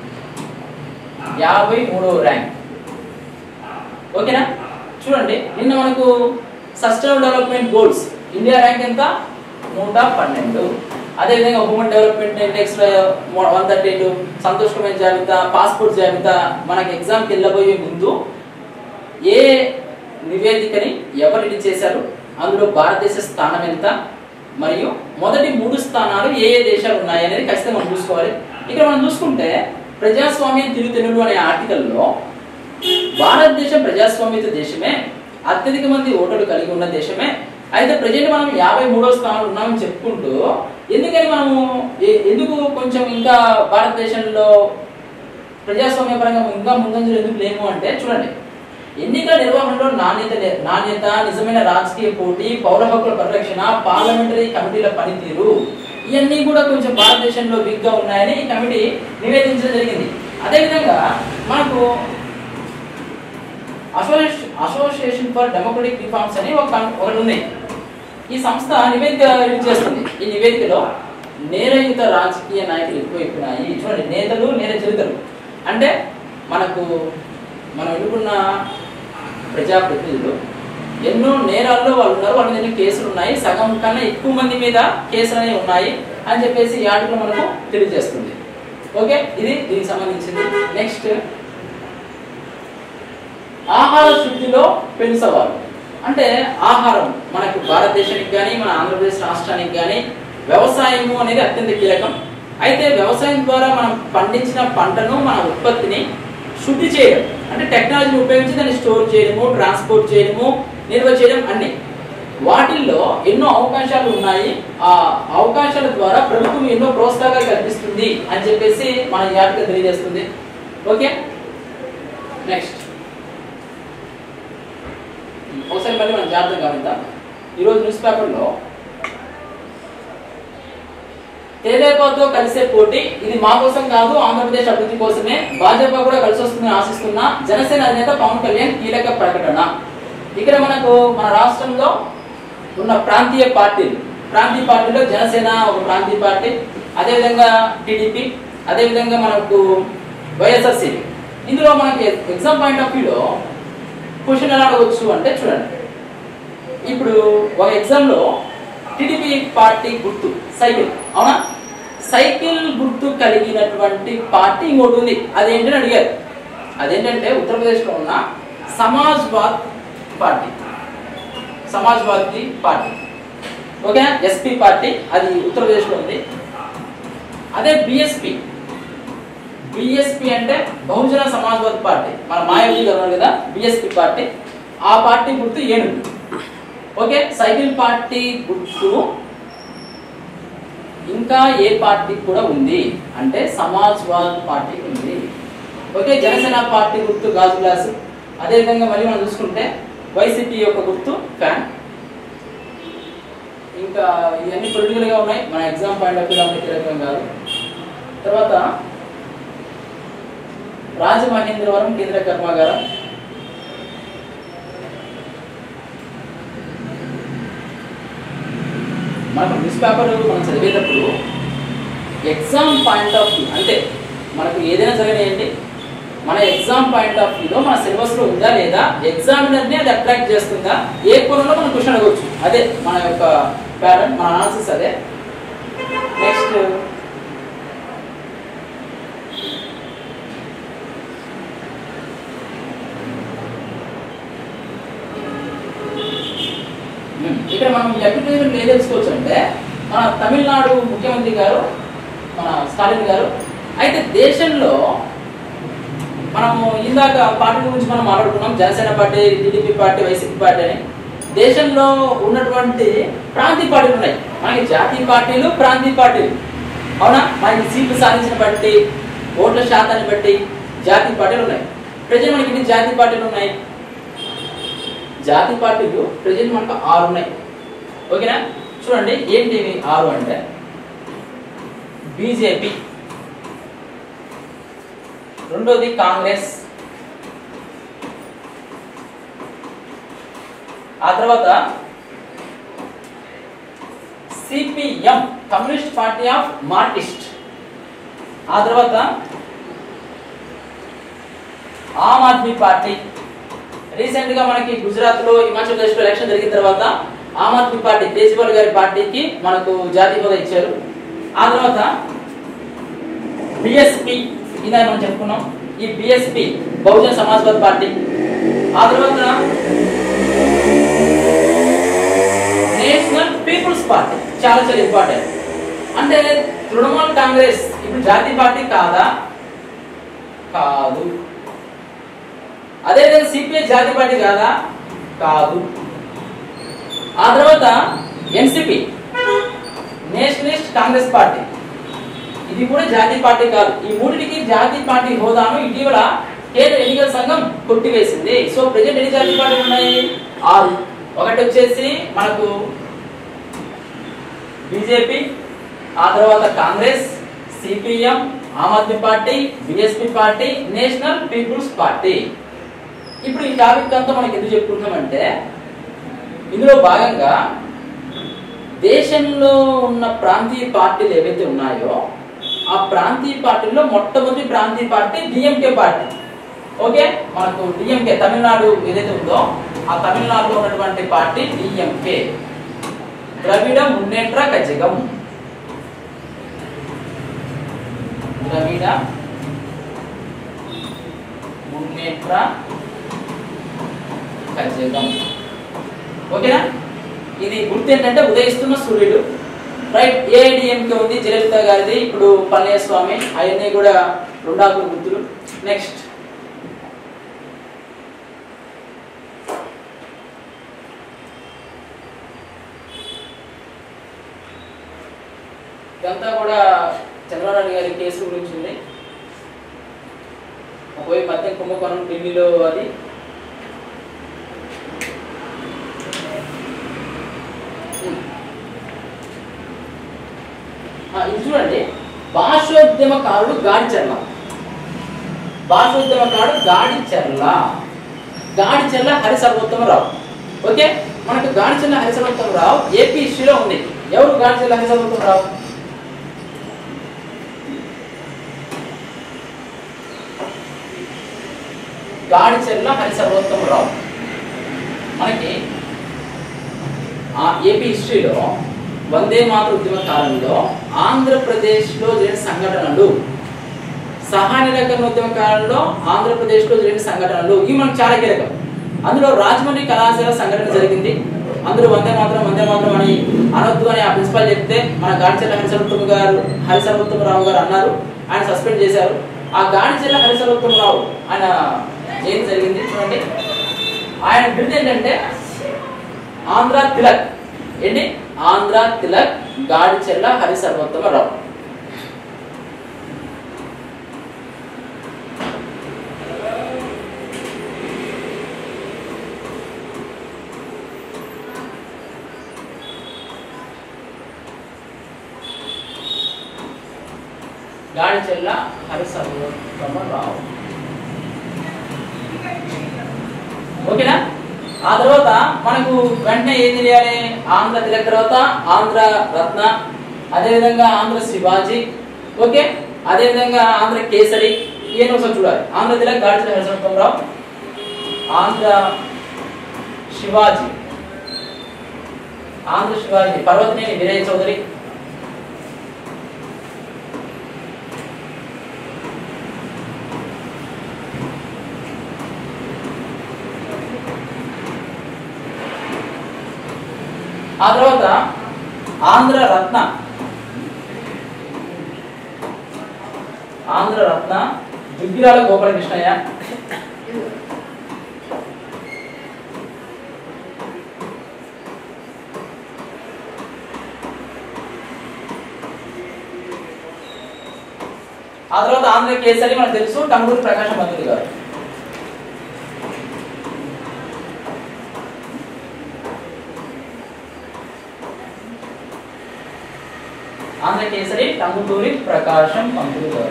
Speaker 1: యాభై మూడో ర్యాంక్ ఓకేనా చూడండి నిన్న మనకు sustainable development goals India rank ఎంత నూట పన్నెండు అదేవిధంగా హ్యూమన్ డెవలప్మెంట్ ఇండెక్స్ లో వన్ థర్టీ టూ సంతోషకరమైన జాబితా పాస్పోర్ట్ జాబితా మనకి ఎగ్జామ్కి వెళ్ళబోయే ముందు ఏ నివేదికని ఎవరు రిలీజ్ చేశారు అందులో భారతదేశ స్థానం ఎంత మరియు మొదటి మూడు స్థానాలు ఏ ఏ దేశాలు ఉన్నాయి అనేది ఖచ్చితంగా మనం చూసుకోవాలి ఇక్కడ మనం చూసుకుంటే ప్రజాస్వామ్యం తిరుగుతెన్నులు అనే ఆర్టికల్లో భారతదేశం ప్రజాస్వామ్యత దేశమే అత్యధిక మంది ఓటర్లు కలిగి ఉన్న దేశమే అయితే ప్రజెంట్ మనం యాభై మూడో స్థానంలో ఉన్నామని చెప్పుకుంటూ ఎందుకని మనము ఎ- ఎందుకు కొంచెం ఇంకా భారతదేశంలో ప్రజాస్వామ్య పరంగా ఇంకా ముందంజలు ఎందుకు లేము అంటే చూడండి ఎన్నికల నిర్వహణలో నాణ్యత లే- నాణ్యత నిజమైన రాజకీయ పోటీ పౌర హక్కుల పరిరక్షణ పార్లమెంటరీ కమిటీల పనితీరు ఇవన్నీ కూడా కొంచెం భారతదేశంలో వీక్ గా ఉన్నాయని ఈ కమిటీ నివేదించడం జరిగింది అదేవిధంగా మనకు association association for democratic reforms అని ఒక ఒకటి ఉంది ఈ సంస్థ నివేదిక రిలీజ్ చేస్తుంది ఈ నివేదికలో నేరయుత రాజకీయ నాయకులు ఎక్కువైపోయినాయి చూడండి నేతలు నేర చరిత్రలు అంటే మనకు మనం ఎన్నుకున్న ప్రజాప్రతినిధులు ఎన్నో నేరాల్లో వాళ్ళు ఉన్నారు వాళ్ళ మీద కేసులు ఉన్నాయి సగం కన్నా ఎక్కువ మంది మీద కేసులు అనేవి ఉన్నాయి అని చెప్పేసి ఈ ఆర్టికల్ మనకు తెలియజేస్తుంది ఓకే ఇది దీనికి సంబంధించింది నెక్స్ట్ ఆహార శుద్ధిలో పెను సవాలు అంటే ఆహారం మనకు భారతదేశానికి కానీ మన ఆంధ్రప్రదేశ్ రాష్ట్రానికి కానీ వ్యవసాయము అనేది అత్యంత కీలకం అయితే వ్యవసాయం ద్వారా మనం పండించిన పంటను మన ఉత్పత్తిని శుద్ధి చేయడం అంటే టెక్నాలజీని ఉపయోగించి దాన్ని స్టోర్ చేయడము ట్రాన్స్పోర్ట్ చేయడము నిల్వ చేయడం అన్ని వాటిల్లో ఎన్నో అవకాశాలు ఉన్నాయి ఆ అవకాశాల ద్వారా ప్రభుత్వం ఎన్నో ప్రోత్సాహాలు కల్పిస్తుంది అని చెప్పేసి మన ఈ ఆర్టికల్ తెలియజేస్తుంది ఓకే నెక్స్ట్ ఒకసారి మళ్ళీ మనం జాగ్రత్తగా గమనిద్దాం ఈరోజు న్యూస్ పేపర్లో తెదేపాతో కలిసే పోటీ ఇది మా కోసం కాదు ఆంధ్రప్రదేశ్ అభివృద్ధి కోసమే భాజపా కూడా కలిసి వస్తుందని ఆశిస్తున్న జనసేన అధినేత పవన్ కళ్యాణ్ కీలక ప్రకటన ఇక్కడ మనకు మన రాష్ట్రంలో ఉన్న ప్రాంతీయ పార్టీలు ప్రాంతీయ పార్టీలో జనసేన ఒక ప్రాంతీయ పార్టీ అదేవిధంగా టీడీపీ అదేవిధంగా మనకు వైఎస్ఆర్సీపీ ఇందులో మనకి ఎగ్జామ్ పాయింట్ ఆఫ్ వ్యూలో క్వశ్చన్ ఎలా అడగవచ్చు అంటే చూడండి ఇప్పుడు ఒక ఎగ్జామ్ లో టీడీపీ పార్టీ గుర్తు సైకిల్ అవునా సైకిల్ గుర్తు కలిగినటువంటి పార్టీ ఇంకోటి ఉంది అదేంటని అడిగారు అదేంటంటే ఉత్తరప్రదేశ్ లో ఉన్న Samajwad party Samajwadi party okay SP party అది ఉత్తరప్రదేశ్లో ఉంది అదే బిఎస్పి బిఎస్పి అంటే బహుజన సమాజ్వాదీ పార్టీ మన మాయావతి గారు ఉన్నారు కదా బిఎస్పి పార్టీ ఆ పార్టీ గుర్తు ఏనుగు ఓకే సైకిల్ పార్టీ గుర్తు ఇంకా ఏ పార్టీ కూడా ఉంది అంటే సమాజ్వాద్ పార్టీ ఉంది ఓకే జనసేన పార్టీ గుర్తు గాజు గ్లాసు అదేవిధంగా మళ్ళీ మనం చూసుకుంటే వైసీపీ యొక్క గుర్తు ఫ్యాన్ ఇంకా ఇవన్నీ పొలిటికల్ గా ఉన్నాయి మన ఎగ్జామ్ పాయింట్ ఆఫ్ వ్యూ అంత కీలకం కాదు తర్వాత రాజమహేంద్రవరం కేంద్ర కర్మాగారం మనకు న్యూస్ పేపర్ మనం చదివేటప్పుడు ఎగ్జామ్ పాయింట్ ఆఫ్ వ్యూ అంటే మనకు ఏదైనా జరగనియండి మన ఎగ్జామ్ పాయింట్ ఆఫ్ వ్యూలో మన సిలబస్లో ఉందా లేదా ఎగ్జామినర్ని అది అట్రాక్ట్ చేస్తుందా ఏ కోణంలో మనం క్వశ్చన్ అడగవచ్చు అదే మన యొక్క ప్యాటర్న్ మన అనాలిసిస్ అదే నెక్స్ట్ ఇక్కడ మనం ఈ అడ్వర్టైజ్మెంట్ ఏం తెలుసుకోవచ్చు అంటే మన తమిళనాడు ముఖ్యమంత్రి గారు మన స్టాలిన్ గారు అయితే దేశంలో మనము ఇందాక పార్టీ గురించి మనం మాట్లాడుకున్నాం Janasena party TDP party YCP party అని దేశంలో ఉన్నటువంటి ప్రాంతీయ పార్టీలు ఉన్నాయి మనకి జాతీయ పార్టీలు ప్రాంతీయ పార్టీలు అవునా మనకి సీట్లు సాధించిన బట్టి ఓట్ల శాతాన్ని బట్టి జాతీయ పార్టీలు ఉన్నాయి ప్రజలు మనకి ఎన్ని జాతీయ పార్టీలు ఉన్నాయి జాతీయ పార్టీలు ప్రజెంట్ మనకు ఆరు ఉన్నాయి ఓకేనా చూడండి ఏంటి ఇవి ఆరు అంటే బీజేపీ రెండోది కాంగ్రెస్ ఆ తర్వాత CPM communist party of Marxist ఆ తర్వాత ఆమ్ ఆద్మీ పార్టీ రీసెంట్ గా మనకి గుజరాత్ లో హిమాచల్ ప్రదేశ్ లో ఎలక్షన్ జరిగిన తర్వాత ఆమ్ ఆద్మీ పార్టీ కేజ్రీవాల్ గారి పార్టీకి మనకు జాతీయ హోదా ఇచ్చారు ఆ తర్వాత బిఎస్పి ఇందాక మనం చెప్పుకున్నాం ఈ బిఎస్పి బహుజన సమాజ్వాద్ పార్టీ ఆ తర్వాత నేషనల్ పీపుల్స్ పార్టీ చాలా చాలా ఇంపార్టెంట్ అంటే తృణమూల్ కాంగ్రెస్ ఇప్పుడు జాతీయ పార్టీ కాదా కాదు అదేవిధంగా సిపిఐ జాతీయ పార్టీ కాదా కాదు ఆ తర్వాత ఎన్సిపి నేషనలిస్ట్ కాంగ్రెస్ పార్టీ ఇది కూడా జాతీయ పార్టీ కాదు ఈ మూడింటికి జాతీయ పార్టీ హోదాను ఇటీవల కేంద్ర ఎన్నికల సంఘం కొట్టివేసింది సో ప్రజెంట్ ఎన్ని జాతీయ పార్టీలు ఉన్నాయి ఆరు ఒకటి వచ్చేసి మనకు బీజేపీ ఆ తర్వాత Congress CPM Aam Aadmi party BSP party national people's party ఇప్పుడు ఈ టాపిక్ అంతా మనకి ఎందుకు చెప్పుకుంటున్నామంటే ఇందులో భాగంగా దేశంలో ఉన్న ప్రాంతీయ పార్టీలు ఏవైతే ఉన్నాయో ఆ ప్రాంతీయ పార్టీల్లో మొట్టమొదటి ప్రాంతీయ పార్టీ డిఎంకే పార్టీ ఓకే మనకు డిఎంకే తమిళనాడు ఏదైతే ఉందో ఆ తమిళనాడులో ఉన్నటువంటి పార్టీ డిఎంకే ద్రవిడ మున్నేట్ర కజగం ద్రవిడ మున్నేట్ర కజగం ఓకేనా ఇది గుర్తు ఏంటంటే ఉదయిస్తున్న సూర్యుడు రైట్ ఏఐడిఎంకే ఉంది జయలలిత గారిది ఇప్పుడు పన్నయ్య స్వామి అవన్నీ కూడా రెండాకులు గుర్తులు నెక్స్ట్ ఇదంతా కూడా చంద్రబాబు నాయుడు గారి కేసు గురించి ఉంది ఒకవైపు మద్యం కుంభకోణం ఢిల్లీలో అది ఆ, ఇది చూడండి భాషోద్యమకారుడు గాడిచెర్ల భాషోద్యమకారుడు గాడిచెర్ల గాడిచెర్ల హరి సర్వోత్తమరావు ఓకే మనకు గాడిచెర్ల హరి సర్వోత్తమరావు ఏపీ హిస్టరీలో ఉంది ఎవరు గాడిచెర్ల హరి సర్వోత్తమరావు గాడిచెర్ల హరి సర్వోత్తమరావు మనకి ఆ ఏపీ హిస్టరీలో వందే మాతృ ఉద్యమ కాలంలో ఆంధ్రప్రదేశ్లో జరిగిన సంఘటనలు సహాయ నిరాకరణ ఉద్యమ కాలంలో ఆంధ్రప్రదేశ్లో జరిగిన సంఘటనలు ఇవి మనకు చాలా కీలకం అందులో రాజమండ్రి కళాశాల సంఘటన జరిగింది అందరూ వందే మాత్రం వందే మాత్రం అని అనొద్దు అని ఆ ప్రిన్సిపల్ చెప్తే మన గాడిచెల్ల హరిసర్వోత్తమ గారు హరిసర్వోత్తమరావు గారు అన్నారు ఆయన సస్పెండ్ చేశారు ఆ గాడిచెల్ల హరిసర్వోత్తమరావు ఆయన ఏం జరిగింది చూడండి ఆయన బిరుదు ఏంటంటే ఆంధ్ర తిలక్ ఏంటి ఆంధ్ర తిలక్ గాడిచెల్ల హరిసర్వోత్తమరావు గాడిచెల్ల హరిసర్వోత్తమరావు ఓకేనా ఆ తర్వాత మనకు వెంటనే ఏం తెలియాలి ఆంధ్ర తిలక్ తర్వాత ఆంధ్ర రత్న అదేవిధంగా ఆంధ్ర శివాజీ ఓకే అదేవిధంగా ఆంధ్ర కేసరి ఈయన ఒకసారి చూడాలి ఆంధ్ర తిలక్ గాడిచెల్ల హరిసర్వోత్తమరావు ఆంధ్ర శివాజీ ఆంధ్ర శివాజీ పర్వతనేని వినయ్ చౌదరి ఆ తర్వాత ఆంధ్ర రత్న ఆంధ్ర రత్న దుగ్గిరాల గోపాలకృష్ణయ్య ఆ తర్వాత ఆంధ్ర కేసరి మనకు తెలుసు టంగూరు ప్రకాశం పంతులు గారు ఆంధ్ర కేసరి టంగుటూరి ప్రకాశం పంతులు గారు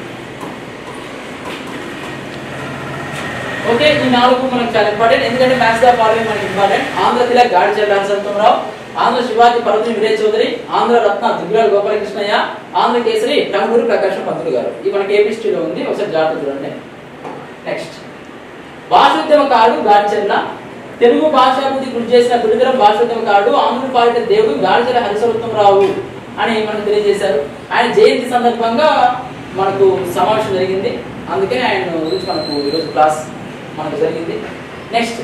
Speaker 1: ఓకే ఈ నాలుగు మనకు చాలా ఇంపార్టెంట్ ఎందుకంటే మ్యాథ్స్ గా ఫాలోయింగ్ మనకి ఇంపార్టెంట్ ఆంధ్ర తిలక్ గాడి చెల్లాల సంతమరావు ఆంధ్ర శివాజీ పర్వతి విజయ్ చౌదరి ఆంధ్ర రత్న దుగ్గిరాల గోపాలకృష్ణయ్య ఆంధ్ర కేసరి టంగుటూరి ప్రకాశం పంతులు గారు ఇది మనకి ఏపీస్టీలో ఉంది ఒకసారి జాగ్రత్త చూడండి నెక్స్ట్ భాషోద్యమకారుడు గాడిచెల్ల తెలుగు భాషాభివృద్ధి కృషి చేసిన తొలితరం భాషోద్యమకారుడు ఆంధ్ర పాలిట దేవుడు గాడిచెల్ల హరిసరోత్తమరావు అని మనకు తెలియజేశారు ఆయన జయంతి సందర్భంగా మనకు సమావేశం జరిగింది అందుకని ఆయన గురించి మనకు ఈరోజు క్లాస్ మనకు జరిగింది నెక్స్ట్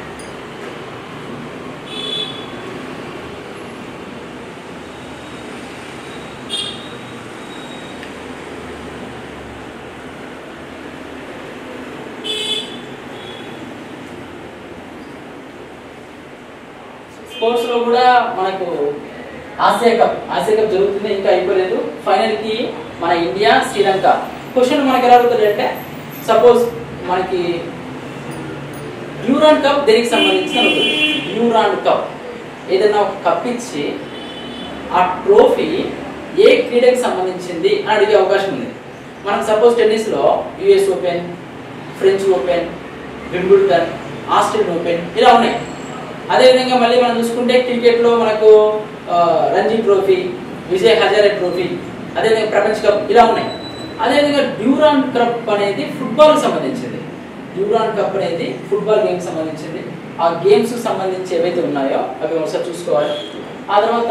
Speaker 1: స్పోర్ట్స్ లో కూడా మనకు ఆసియా కప్ ఆసియా కప్ జరుగుతుంది ఇంకా అయిపోలేదు ఫైనల్ కి మన ఇండియా శ్రీలంక క్వశ్చన్ మనకి ఎలా అడుగుతుంది అంటే సపోజ్ మనకి డ్యూరాన్ కప్ దేనికి సంబంధించిన డ్యూరాన్ కప్ ఏదైనా ఒక కప్ ఇచ్చి ఆ ట్రోఫీ ఏ క్రీడకి సంబంధించింది అని అడిగే అవకాశం ఉంది మనకు సపోజ్ టెన్నిస్లో US open French open Wimbledon Australian open ఇలా ఉన్నాయి అదేవిధంగా మళ్ళీ మనం చూసుకుంటే క్రికెట్లో మనకు ఆ, రంజీ ట్రోఫీ విజయ్ హజారే ట్రోఫీ అదేవిధంగా ప్రపంచ కప్ ఇలా ఉన్నాయి అదేవిధంగా డ్యూరాన్ కప్ అనేది ఫుట్బాల్కి సంబంధించింది డ్యూరాన్ కప్ అనేది ఫుట్బాల్ గేమ్కి సంబంధించింది ఆ గేమ్స్ సంబంధించి ఏవైతే ఉన్నాయో అవి ఒకసారి చూసుకోవాలి ఆ తర్వాత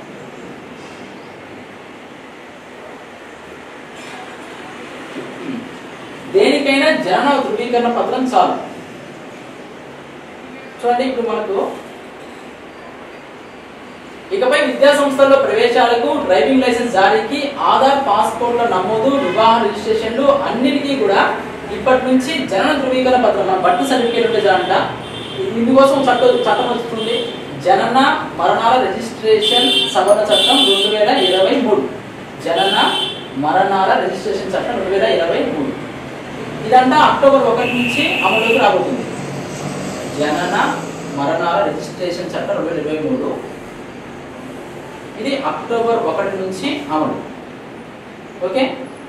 Speaker 1: దేనికైనా జనన ధృవీకరణ పత్రం చాలు చూడండి ఇప్పుడు మనకు ఇకపై విద్యా సంస్థల్లో ప్రవేశాలకు డ్రైవింగ్ లైసెన్స్ జారీకి ఆధార్ పాస్పోర్ట్ల నమోదు వివాహ రిజిస్ట్రేషన్లు అన్నిటికీ కూడా ఇప్పటి నుంచి జనన ధృవీకరణ పత్రం మన బర్త్ సర్టిఫికేట్ ఉంటే చాలంట ఇందుకోసం చట్టం చట్టం వస్తుంది జనన మరణాల రిజిస్ట్రేషన్ సవరణ చట్టం రెండు వేల ఇరవై మూడు జనన మరణాల రిజిస్ట్రేషన్ చట్టం రెండు వేల ఇరవై మూడు ఇదంతా అక్టోబర్ ఒకటి నుంచి అమలులోకి రాబోతుంది జనన మరణాల రిజిస్ట్రేషన్ చట్టం రెండు వేల ఇరవై మూడు ఇది అక్టోబర్ ఒకటి నుంచి అమలు ఓకే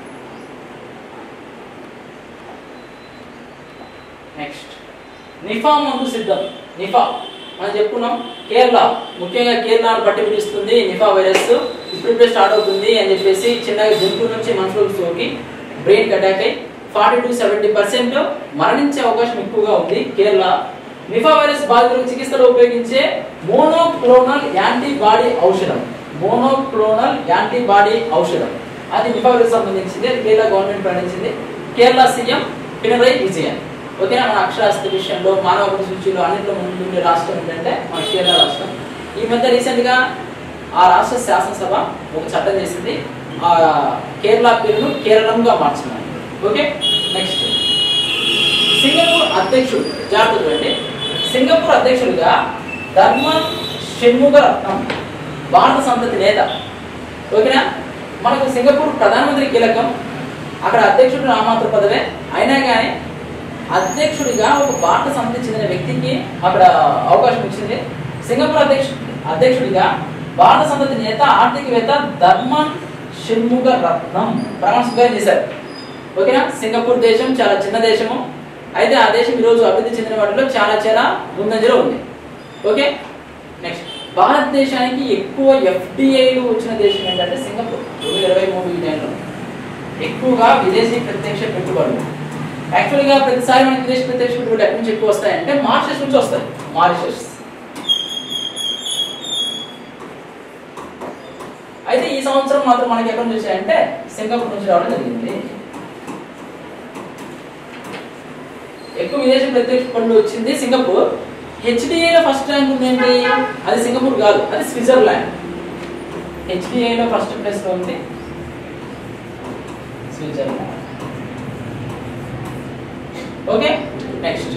Speaker 1: నెక్స్ట్ నిఫా మందు సిద్ధం నిఫా మనం చెప్పుకున్నాం కేరళ ముఖ్యంగా కేరళను బట్టి పిలుస్తుంది నిఫా వైరస్ ఇప్పుడిప్పుడే స్టార్ట్ అవుతుంది అని చెప్పేసి చిన్నగా జంతువుల నుంచి మనుషులకు సోకి బ్రెయిన్ అటాక్ అయి ఫార్టీ టు సెవెంటీ పర్సెంట్ మరణించే అవకాశం ఎక్కువగా ఉంది కేరళ నిఫా వైరస్ బాధితులకు చికిత్సలో ఉపయోగించే మోనోక్లోనల్ యాంటీబాడీ ఔషధం మోనోక్లోనల్ యాంటీబాడీ ఔషధం అది నిఫా వైరస్ సంబంధించింది అది కేరళ గవర్నమెంట్ ప్రకటించింది కేరళ సీఎం పినరయ్ విజయన్ ఓకేనా మన అక్షరాస్యత విషయంలో మానవ అభివృద్ధి సూచీలో అన్నింటిలో ముందుండే రాష్ట్రం ఏంటంటే మన కేరళ రాష్ట్రం ఈ మధ్య రీసెంట్గా ఆ రాష్ట్ర శాసనసభ ఒక చట్టం చేసింది ఆ కేరళ పేరును కేరళంగా మార్చినారు ఓకే నెక్స్ట్ సింగపూర్ అధ్యక్షుడు జాగ్రత్త చూడండి సింగపూర్ అధ్యక్షుడిగా ధర్మన్ షణ్ముగ రత్నం భారత సంతతి నేత ఓకేనా మనకు సింగపూర్ ప్రధానమంత్రి కీలకం అక్కడ అధ్యక్షుడు నామాత్ర పదవే అయినా కానీ అధ్యక్షుడిగా ఒక భారత సంతతి చెందిన వ్యక్తికి అక్కడ అవకాశం ఇచ్చింది సింగపూర్ అధ్యక్షుడు అధ్యక్షుడిగా భారత సంతతి నేత ఆర్థికవేత్త ధర్మన్ షణ్ముగ రత్నం ప్రమాణ స్వీకారం చేశారు ఓకేనా సింగపూర్ దేశం చాలా చిన్న దేశము అయితే ఆ దేశం ఈరోజు అభివృద్ధి చెందిన వాటిలో చాలా చాలా ముందంజలో ఉంది ఓకే నెక్స్ట్ భారతదేశానికి ఎక్కువ ఎఫ్డిఐలు వచ్చిన దేశం ఏంటంటే సింగపూర్ రెండు వేల ఇరవై మూడు ఈ టైంలో ఎక్కువగా విదేశీ ప్రత్యక్ష పెట్టుబడులు యాక్చువల్గా ప్రతిసారి మనకి విదేశీ ప్రత్యక్ష పెట్టుబడులు ఎక్కడి నుంచి ఎక్కువ వస్తాయంటే మారిషస్ నుంచి వస్తాయి మారిషస్ అయితే ఈ సంవత్సరం మాత్రం మనకి ఎక్కడి నుంచి వచ్చాయంటే సింగపూర్ నుంచి రావడం జరిగింది ఎక్కువ విదేశీ ప్రత్యక్ష పన్ను వచ్చింది సింగపూర్ హెచ్డిఏలో ఫస్ట్ ర్యాంక్ ఉంది ఏంటి అది సింగపూర్ కాదు అది స్విట్జర్లాండ్ హెచ్డిఏలో ఫస్ట్ ప్లేస్ లో ఉంది స్విట్జర్లాండ్ ఓకే నెక్స్ట్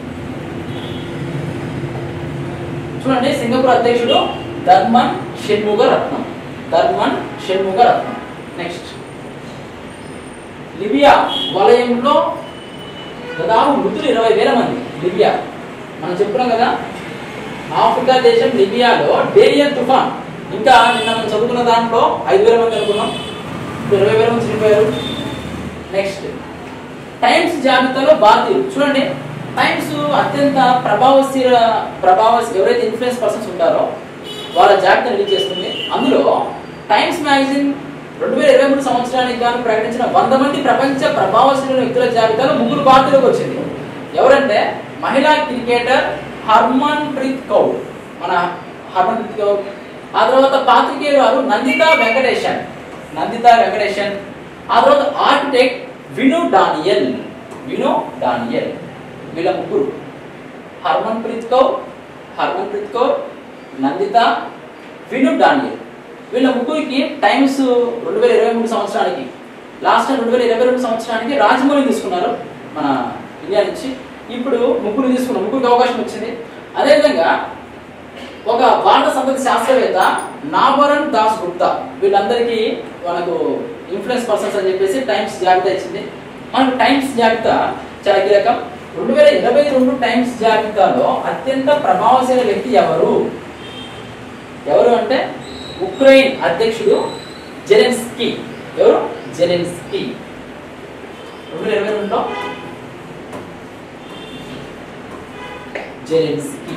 Speaker 1: చూడండి సింగపూర్ అధ్యక్షుడు Tharman Shanmugaratnam Tharman Shanmugaratnam next Libya వలయంలో దాదాపు మృతులు ఇరవై వేల మంది లిబియా మనం చెప్పుకున్నాం కదా ఆఫ్రికా దేశం లిబియాలో డేరియన్ తుఫాన్ ఇంకా నిన్న మనం చదువుకున్న దాంట్లో ఐదు వేల మంది అనుకున్నాం ఇప్పుడు ఇరవై వేల మంది చనిపోయారు నెక్స్ట్ టైమ్స్ జాబితాలో భారతీయులు చూడండి టైమ్స్ అత్యంత ప్రభావశీల ప్రభావ ఎవరైతే ఇన్ఫ్లుయెన్స్ పర్సన్స్ ఉంటారో వాళ్ళ జాబితా రిలీజ్ చేస్తుంది అందులో టైమ్స్ మ్యాగజైన్ రెండు వేల ఇరవై మూడు సంవత్సరానికి గాను ప్రకటించిన వంద మంది ప్రపంచ ప్రభావశీల వ్యక్తుల జాబితాలో ముగ్గురు భారతీయులకు వచ్చింది ఎవరంటే మహిళా క్రికెటర్ హర్మన్ ప్రీత్ కౌర్ మన హర్మన్ ప్రీత్ కౌర్ ఆ తర్వాత పాత్రికేయులు వారు నందితా వెంకటేశన్ నందితా వెంకటేశన్ ఆ తర్వాత ఆర్కిటెక్ట్ విను డానియల్ విను డానియల్ వీళ్ళ ముగ్గురు హర్మన్ ప్రీత్ కౌర్ హర్మన్ ప్రీత్ కౌర్ నందిత విను డానియల్ వీళ్ళ ముగ్గురికి టైమ్స్ రెండు వేల ఇరవై మూడు సంవత్సరానికి లాస్ట్ టైం రెండు వేల ఇరవై రెండు సంవత్సరానికి రాజమౌళి తీసుకున్నారు మన ఇండియా నుంచి ఇప్పుడు ముగ్గురు తీసుకున్నారు ముగ్గురికి అవకాశం వచ్చింది అదేవిధంగా ఒక భారత సంతతి శాస్త్రవేత్త నాబరన్ దాస్ గుప్తా వీళ్ళందరికీ మనకు ఇన్ఫ్లుయెన్స్ పర్సన్స్ అని చెప్పేసి టైమ్స్ జాబితా ఇచ్చింది మనకు టైమ్స్ జాబితా చాలా కీలకం రెండు వేల ఇరవై రెండు టైమ్స్ జాబితాలో అత్యంత ప్రభావశీల వ్యక్తి ఎవరు ఎవరు అంటే ఉక్రెయిన్ అధ్యక్షుడు జెలెన్స్కీ ఎవరు జెలెన్స్కీ రెండు వేల ఇరవై రెండులో జెలెన్స్కీ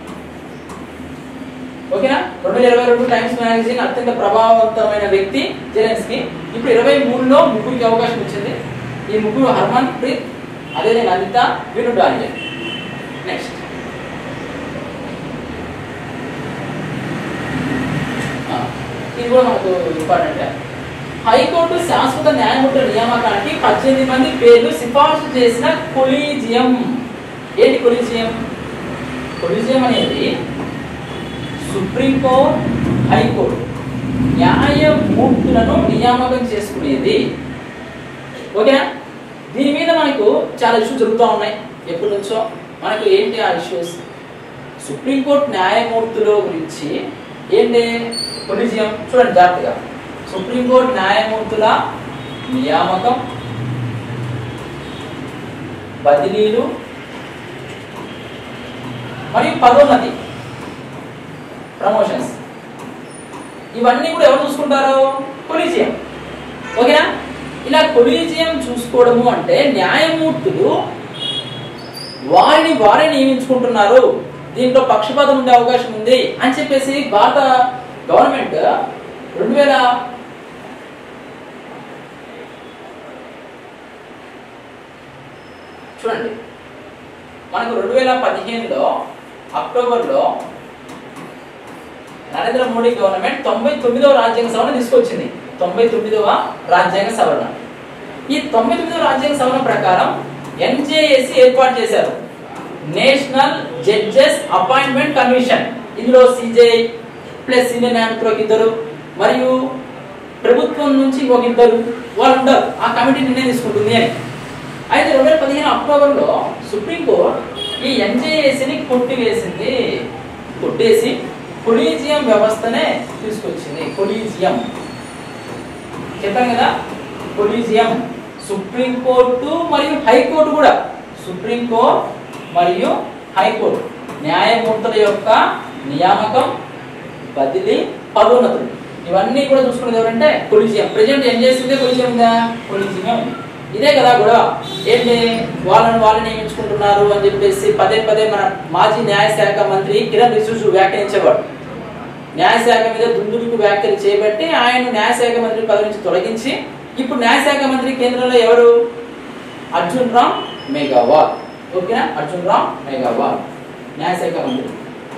Speaker 1: ఓకేనా రెండు వేల ఇరవై రెండు టైమ్స్ మ్యాగజైన్ అత్యంత ప్రభావవంతమైన వ్యక్తి జెలెన్స్కీ ఇప్పుడు ఇరవై మూడులో ముగ్గురికి అవకాశం వచ్చింది ఈ ముగ్గురు హర్మన్ ప్రీత్ అదే అనిత విను డానియల్ నెక్స్ట్ ఇది కూడా మనకు ఇంపార్టెంట్ హైకోర్టు శాశ్వత న్యాయమూర్తుల నియామకానికి పద్దెనిమిది మంది పేర్లు సిఫార్సు చేసిన కొలీజియం ఏంటి కొలీజియం కొలీజియం అనేది సుప్రీంకోర్టు హైకోర్టు న్యాయమూర్తులను నియామకం చేసుకునేది ఓకేనా దీని మీద మనకు చాలా ఇష్యూస్ జరుగుతూ ఉన్నాయి ఎప్పటి నుంచో మనకు ఏంటి ఆ ఇష్యూస్ సుప్రీంకోర్టు న్యాయమూర్తుల గురించి ఏంటి కొలిజియం చూడండి జాగ్రత్తగా సుప్రీంకోర్టు న్యాయమూర్తుల నియామకం బదిలీలు మరియు పదోన్నతి ప్రమోషన్స్ ఇవన్నీ కూడా ఎవరు చూసుకుంటారు కొలీజియం ఓకేనా ఇలా కొలీజియం చూసుకోవడము అంటే న్యాయమూర్తులు వారిని వారే నియమించుకుంటున్నారు దీంట్లో పక్షపాతం ఉండే అవకాశం ఉంది అని చెప్పేసి భారత గవర్నమెంట్ రెండు వేల చూడండి మనకు రెండు వేల పదిహేనులో అక్టోబర్లో నరేంద్ర మోడీ గవర్నమెంట్ తొంభై తొమ్మిదవ రాజ్యాంగ సవరణ తీసుకొచ్చింది తొంభై తొమ్మిదవ రాజ్యాంగ సవరణ ఈ తొంభై తొమ్మిదవ రాజ్యాంగ సవరణ ప్రకారం ఎన్జేఏసి ఏర్పాటు చేశారు నేషనల్ జడ్జెస్ అపాయింట్మెంట్ కమిషన్ ఇందులో సిజే ప్లస్ సీనియర్ న్యాయమూర్తులు ఒక ఇద్దరు మరియు ప్రభుత్వం నుంచి ఒక ఇద్దరు వాళ్ళు ఉంటారు ఆ కమిటీ నిర్ణయం తీసుకుంటుంది అని అయితే రెండు వేల పదిహేను అక్టోబర్లో సుప్రీంకోర్టు ఈ ఎన్జేఏసీని కొట్టివేసింది కొట్టేసి కొలీజియం వ్యవస్థనే తీసుకొచ్చింది కొలీజియం చెప్పాను కదా కొలీజియం సుప్రీంకోర్టు మరియు హైకోర్టు కూడా సుప్రీంకోర్టు మరియు హైకోర్టు న్యాయమూర్తుల యొక్క నియామకం బదిలీ పదోన్నతులు ఇవన్నీ కూడా చూసుకునేది ఎవరంటే కొలీజియం ప్రజెంట్ ఏం చేసిందే కొలీజియం ఉందా కొలీజియం ఉంది ఇదే కదా గొడవ ఏంటి వాళ్ళని వాళ్ళని నియమించుకుంటున్నారు అని చెప్పేసి పదే పదే మన మాజీ న్యాయశాఖ మంత్రి కిరణ్ రిజిజు వ్యాఖ్యానించేవాడు న్యాయశాఖ మీద దుందుడుకు వ్యాఖ్యలు చేపట్టి ఆయన న్యాయశాఖ మంత్రి పదవి నుంచి తొలగించి ఇప్పుడు న్యాయశాఖ మంత్రి కేంద్రంలో ఎవరు అర్జున్ రామ్ మేఘావాల్ ఓకేనా అర్జున్ రామ్ మేఘావాల్ న్యాయశాఖ మంత్రి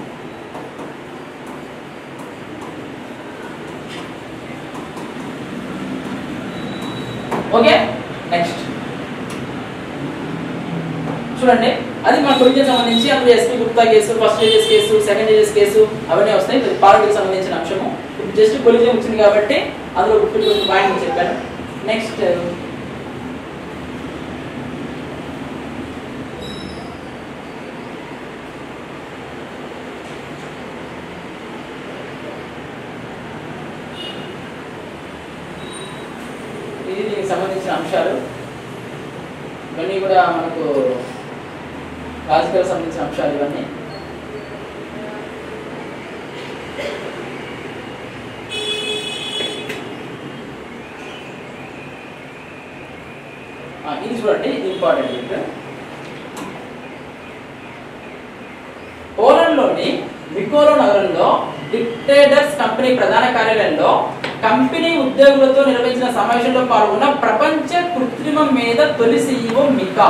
Speaker 1: ఓకే నెక్స్ట్ చూడండి అది మన కొలిజన్ సంబంధించి అందులో ఎస్పీ గుప్తా కేసు ఫస్ట్ ఏజెస్ కేసు సెకండ్ ఏజెస్ కేసు అవన్నీ వస్తాయి ఇది పాలిటిక్స్ సంబంధించిన అంశము ఇప్పుడు జస్ట్ కొలిజన్ వచ్చింది కాబట్టి అందులో గుర్తు పాయింట్ చెప్పాను నెక్స్ట్ ఇది దీనికి సంబంధించిన అంశాలు ఇవన్నీ కూడా మనకు రాజకీయాలకు సంబంధించిన అంశాలు ఇవన్నీ ఆ, ఇది చూడండి ఇది ఇంపార్టెంట్ ఇక్కడ పోలాండ్లోని మికోలో నగరంలో డిక్టేటర్స్ కంపెనీ ప్రధాన కార్యాలయంలో కంపెనీ ఉద్యోగులతో నిర్వహించిన సమావేశంలో పాల్గొన్న ప్రపంచ కృత్రిమం మీద తొలి సీఈఓ మికా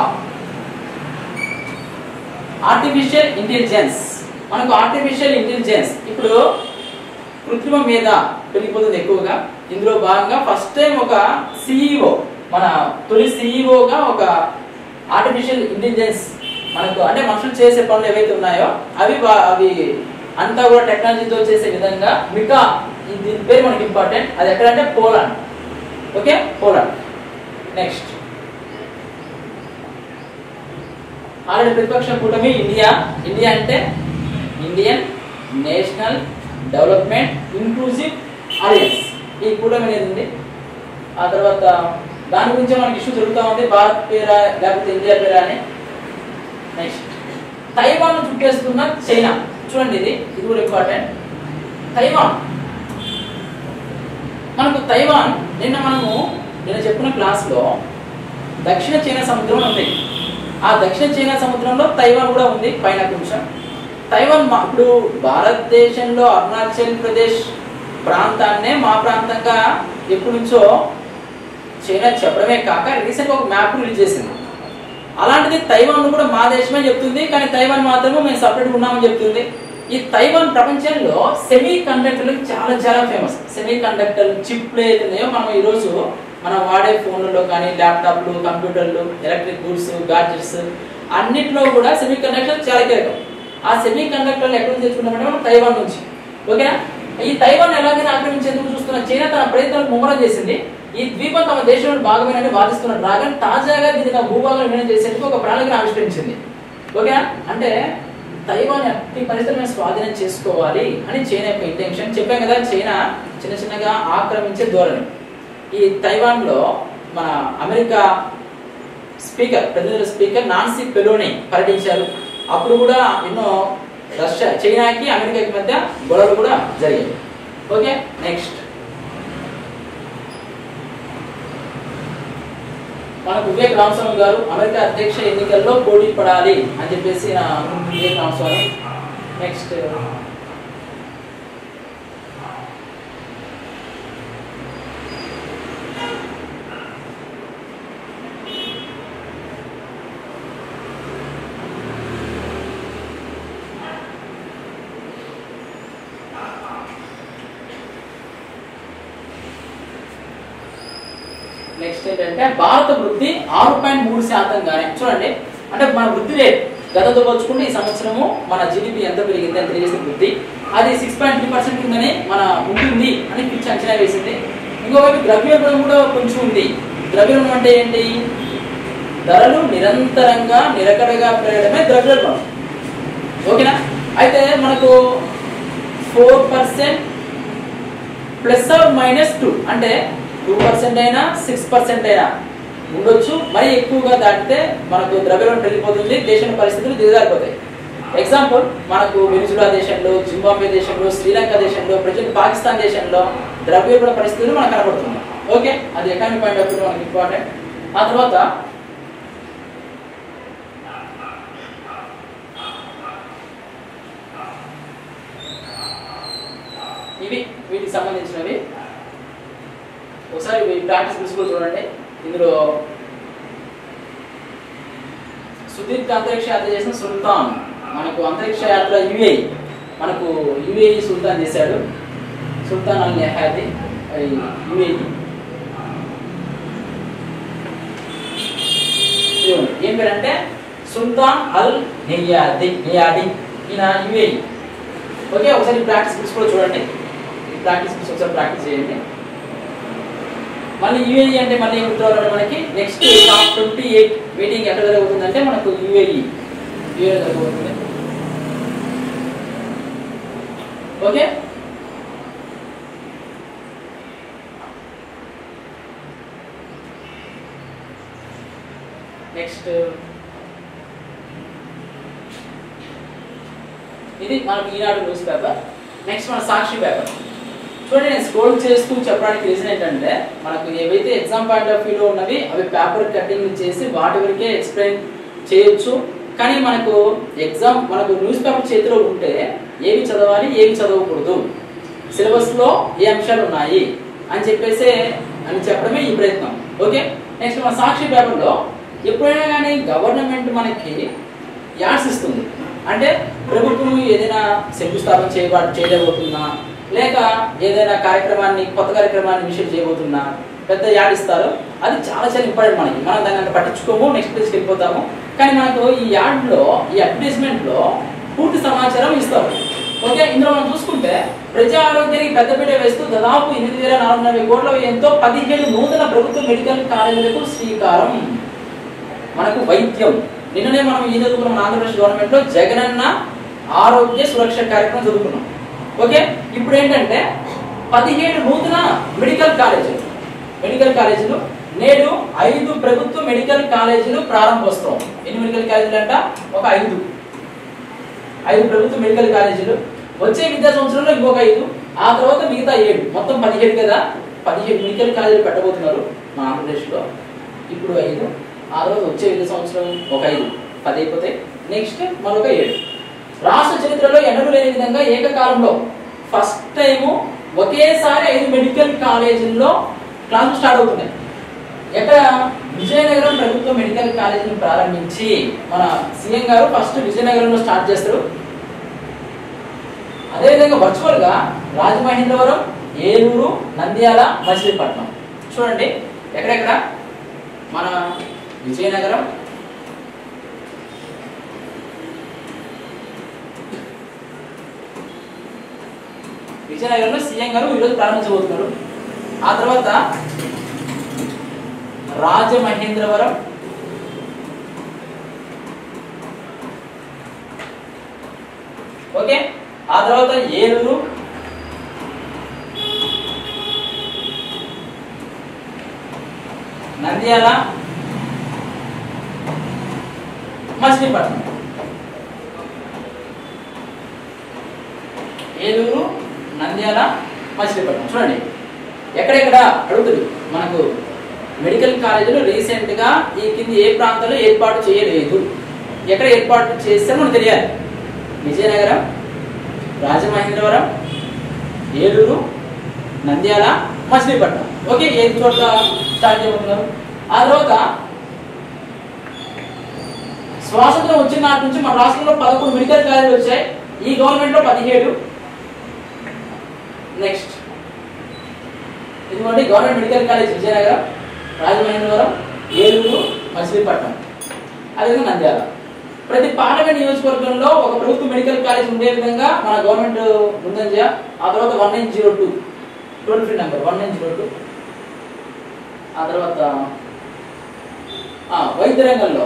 Speaker 1: ఆర్టిఫిషియల్ ఇంటెలిజెన్స్ మనకు ఆర్టిఫిషియల్ ఇంటెలిజెన్స్ ఇప్పుడు కృత్రిమం మీద పెరిగిపోతుంది ఎక్కువగా ఇందులో భాగంగా ఫస్ట్ టైం ఒక సిఇఓ మన తొలి సిఇఓగా ఒక ఆర్టిఫిషియల్ ఇంటెలిజెన్స్ మనకు అంటే మనుషులు చేసే పనులు ఏవైతే ఉన్నాయో అవి బా- అవి అంతా కూడా టెక్నాలజీతో చేసే విధంగా మికా ఈ దీని పేరు మనకి ఇంపార్టెంట్ అది ఎక్కడంటే Poland okay Poland next already ప్రతిపక్ష కూటమి ఇండియా ఇండియా అంటే Indian national development inclusive alliance ఈ కూటమి అనేది ఉంది ఆ తర్వాత దాని గురించి మనకి ఇష్యూ జరుగుతూ ఉంది భారత్ పేరా లేకపోతే ఇండియా పేరా అని నెక్స్ట్ తైవాన్ చుట్టేస్తున్న చైనా చూడండి ఇది ఇది కూడా ఇంపార్టెంట్ తైవాన్ మనకు తైవాన్ నిన్న మనము నిన్న చెప్పిన క్లాస్లో దక్షిణ చైనా సముద్రం ఉంది ఆ దక్షిణ చైనా సముద్రంలో తైవాన్ కూడా ఉంది పైన కొంచెం తైవాన్ మా- ఇప్పుడు భారతదేశంలో అరుణాచల్ ప్రదేశ్ ప్రాంతాన్నే మా ప్రాంతంగా ఎప్పటి నుంచో చైనా చెప్పడమే కాక రీసెంట్గా ఒక మ్యాప్ రిలీజ్ చేసింది అలాంటిది తైవాన్ కూడా మా దేశమే చెప్తుంది కానీ తైవాన్ మాత్రమే మేము సపరేట్గా ఉన్నామని చెప్తుంది ఈ తైవాన్ ప్రపంచంలో సెమీ కండక్టర్లు చాలా చాలా ఫేమస్ సెమీ కండక్టర్ చిప్లు ఏదైతే ఉన్నాయో మనం ఈరోజు మనం వాడే ఫోన్లలో కానీ ల్యాప్టాప్లు కంప్యూటర్లు ఎలక్ట్రిక్ గూడ్స్ గాడ్జెట్స్ అన్నిట్లో కూడా సెమీ కండక్టర్ చాలా కీలకం ఆ సెమీ కండక్టర్లు ఎక్కడ నుంచి తెచ్చుకున్నామంటే మనం తైవాన్ నుంచి ఓకేనా ఈ తైవాన్ ఎలాగైనా ఆక్రమించేందుకు చూస్తున్న చైనా తన ప్రయత్నాలు ముమ్మరం చేసింది ఈ ద్వీపం తమ దేశంలో భాగమేనని వాదిస్తున్న డ్రాగన్ తాజాగా దీని తమ భూభాగం నిర్ణయం చేసేందుకు ఒక ప్రణాళికను ఆవిష్కరించింది ఓకేనా అంటే తైవాన్ ఎట్టి పరిస్థితులను స్వాధీనం చేసుకోవాలి అని చైనా యొక్క ఇంటెన్షన్ చెప్పాం కదా చైనా చిన్న చిన్నగా ఆక్రమించే ధోరణి ఈ తైవాన్ లో మన అమెరికా స్పీకర్ ప్రతినిధుల స్పీకర్ నాన్సీ పెలోని పర్యటించారు అప్పుడు కూడా ఎన్నో రష్యా చైనాకి అమెరికాకి మధ్య గొడవలు కూడా జరిగాయి ఓకే నెక్స్ట్ మనకు వివేక్ రామస్వామి గారు అమెరికా అధ్యక్ష ఎన్నికల్లో పోటీ పడాలి అని చెప్పేసి నా వివేక్ రామస్వామి నెక్స్ట్ నెక్స్ట్ ఏంటంటే భారత వృద్ధి ఆరు పాయింట్ మూడు శాతంగానే చూడండి అంటే మన వృద్ధి రేట్ గతంతో పోల్చుకుంటే ఈ సంవత్సరము మన జీడిపి ఎంత పెరిగింది అని తెలియజేసిన వృద్ధి అది సిక్స్ పాయింట్ త్రీ పర్సెంట్ ఉందని మన ఉంటుంది అని పిచ్చి అంచనా వేసింది ఇంకోవైపు ద్రవ్యోల్బణం కూడా కొంచెం ఉంది ద్రవ్యోల్బణం అంటే ఏంటి ధరలు నిరంతరంగా నిరకడగా పెరగడమే ద్రవ్యోల్బణం ఓకేనా అయితే మనకు four percent plus or minus two అంటే టూ పర్సెంట్ అయినా సిక్స్ పర్సెంట్ అయినా ఉండొచ్చు మరి ఎక్కువగా దాటితే మనకు ద్రవ్యోల్బణం పెరిగిపోతుంది దేశం పరిస్థితులు దిగజారిపోతాయి ఎగ్జాంపుల్ మనకు వెనిజులా దేశంలో జింబాబ్వే దేశంలో శ్రీలంక దేశంలో ప్రజెంట్ పాకిస్తాన్ దేశంలో ద్రవ్యోల్బణ పరిస్థితులు మనకు కనబడుతున్నాయి ఓకే అది ఎకానమీ పాయింట్ ఆఫ్ వ్యూ మనకి ఇంపార్టెంట్ ఆ తర్వాత ఇవి వీటికి సంబంధించినవి ఒకసారి ఈ ప్రాక్టీస్ ప్రిన్సిపల్ చూడండి ఇందులో సుదీర్ఘ అంతరిక్ష యాత్ర చేసిన సుల్తాన్ మనకు అంతరిక్ష యాత్ర యుఏ మనకు యుఏఈ సుల్తాన్ చేశాడు సుల్తాన్ అల్ నెహాది యుఏఈ ఏం పేరంటే సుల్తాన్ అల్ నెయ్యాది నెయాడి ఈయన యుఏఈ ఓకే ఒకసారి ప్రాక్టీస్ బుక్స్ కూడా చూడండి ఈ ప్రాక్టీస్ బుక్స్ ఒకసారి ప్రాక్టీస్ చేయండి మళ్ళీ యూఏఈ అంటే మళ్ళీ ఏం గుర్తురావాలి మనకి next COP twenty eight meeting ఎక్కడ జరగబోతుందంటే మనకు యూఏఈ యూఏ జరగబోతుంది ఓకే నెక్స్ట్ ఇది మనకు ఈనాడు న్యూస్ పేపర్ నెక్స్ట్ మన సాక్షి పేపర్ చూడండి నేను స్క్రోల్ చేస్తూ చెప్పడానికి రీజన్ ఏంటంటే మనకు ఏవైతే ఎగ్జామ్ పాయింట్ ఆఫ్ వ్యూలో ఉన్నవి అవి పేపర్ కటింగ్ చేసి వాటి వరకే ఎక్స్ప్లెయిన్ చేయొచ్చు కానీ మనకు ఎగ్జామ్ మనకు న్యూస్ పేపర్ చేతిలో ఉంటే ఏవి చదవాలి ఏవి చదవకూడదు సిలబస్లో ఏ అంశాలు ఉన్నాయి అని చెప్పేసి అని చెప్పడమే ఈ ప్రయత్నం ఓకే నెక్స్ట్ మన సాక్షి పేపర్లో ఎప్పుడైనా కానీ గవర్నమెంట్ మనకి యాడ్స్ ఇస్తుంది అంటే ప్రభుత్వం ఏదైనా శంకుస్థాపన చేయబా చేయలేకపోతున్నా లేక ఏదైనా కార్యక్రమాన్ని కొత్త కార్యక్రమాన్ని ఇనిషియేట్ చేయబోతున్నా పెద్ద యాడ్ ఇస్తారు అది చాలా చాలా ఇంపార్టెంట్ మనకి మనం దాన్ని అంత పట్టించుకోము నెక్స్ట్ పేజ్కి వెళ్ళిపోతాము కానీ మనకు ఈ యాడ్లో ఈ అడ్వర్టైజ్మెంట్లో పూర్తి సమాచారం ఇస్తారు ఓకే ఇందులో మనం చూసుకుంటే ప్రజా ఆరోగ్యానికి పెద్దపీట వేస్తూ దాదాపు ఎనిమిది వేల నాలుగు నలభై కోట్ల వ్యయంతో పదిహేడు నూతన ప్రభుత్వ మెడికల్ కాలేజీలకు శ్రీకారం మనకు వైద్యం నిన్ననే మనం ఈ చదువుకున్నాం మన ఆంధ్రప్రదేశ్ గవర్నమెంట్ లో జగనన్న ఆరోగ్య సురక్ష కార్యక్రమం చదువుకున్నాం ఓకే ఇప్పుడు ఏంటంటే పదిహేడు నూతన మెడికల్ కాలేజీలు మెడికల్ కాలేజీలు నేడు ఐదు ప్రభుత్వ మెడికల్ కాలేజీలు ప్రారంభోత్సవం ఎన్ని మెడికల్ కాలేజీలు అంట ఒక ఐదు ఐదు ప్రభుత్వ మెడికల్ కాలేజీలు వచ్చే విద్యా సంవత్సరంలో ఇంకొక ఐదు ఆ తర్వాత మిగతా ఏడు మొత్తం పదిహేడు కదా పదిహేడు మెడికల్ కాలేజీలు పెట్టబోతున్నారు మా ఆంధ్రప్రదేశ్లో ఇప్పుడు ఐదు ఆ తర్వాత వచ్చే విద్యా సంవత్సరం ఒక ఐదు పది అయిపోతే నెక్స్ట్ మరొక ఏడు రాష్ట్ర చరిత్రలో ఎన్నడూ లేని విధంగా ఏకకాలంలో ఫస్ట్ టైం ఒకేసారి ఐదు మెడికల్ కాలేజీల్లో క్లాసులు స్టార్ట్ అవుతున్నాయి ఎక్కడ విజయనగరం ప్రభుత్వ మెడికల్ కాలేజీని ప్రారంభించి మన సీఎం గారు ఫస్ట్ విజయనగరంలో స్టార్ట్ చేస్తారు అదేవిధంగా వర్చువల్ గా రాజమహేంద్రవరం ఏలూరు నంద్యాల మచిలీపట్నం చూడండి ఎక్కడెక్కడ మన విజయనగరం విజయనగరంలో సీఎం గారు ఈరోజు ప్రారంభించబోతున్నారు ఆ తర్వాత రాజమహేంద్రవరం ఓకే ఆ తర్వాత ఏలూరు నంద్యాల మచిలీపట్నం ఏలూరు నంద్యాల మచిలీపట్నం చూడండి ఎక్కడెక్కడ అడుగుతుంది మనకు మెడికల్ కాలేజీలు రీసెంట్ గా ఈ కింది ఏ ప్రాంతంలో ఏర్పాటు చేయలేదు ఎక్కడ ఏర్పాటు చేస్తే మనకు తెలియాలి విజయనగరం రాజమహేంద్రవరం ఏలూరు నంద్యాల మచిలీపట్నం ఓకే ఏ చోట్ల స్టార్ట్ చేయబోతున్నారు ఆ తర్వాత స్వాతంత్రం వచ్చిన నాటి నుంచి మన రాష్ట్రంలో పదకొండు మెడికల్ కాలేజీలు వచ్చాయి ఈ గవర్నమెంట్ లో పదిహేడు నెక్స్ట్ ఇదిగోండి government medical college Vizianagaram Rajamahendravaram Eluru Machilipatnam అదేవిధంగా నంద్యాల ప్రతి పార్లమెంట్ నియోజకవర్గంలో ఒక ప్రభుత్వ మెడికల్ కాలేజ్ ఉండే విధంగా మన గవర్నమెంట్ ఉందని చెప్ప. ఆ తర్వాత one nine zero two toll free number one nine zero two ఆ తర్వాత ఆ, వైద్య రంగంలో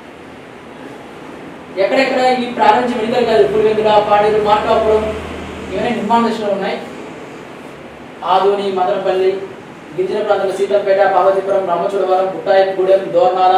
Speaker 1: ఎక్కడెక్కడ ఈ ప్రారంభించే మెడికల్ కాలేజ్ పులివెందుల పాడేరు మార్కాపురం ఇవన్నీ నిర్మాణ దశలో ఉన్నాయి ఆదోని మదనపల్లి గిరిజన ప్రాంతంలో సీతంపేట పార్వతీపురం రామచోడవరం పుట్టాయగూడెం దోర్నాల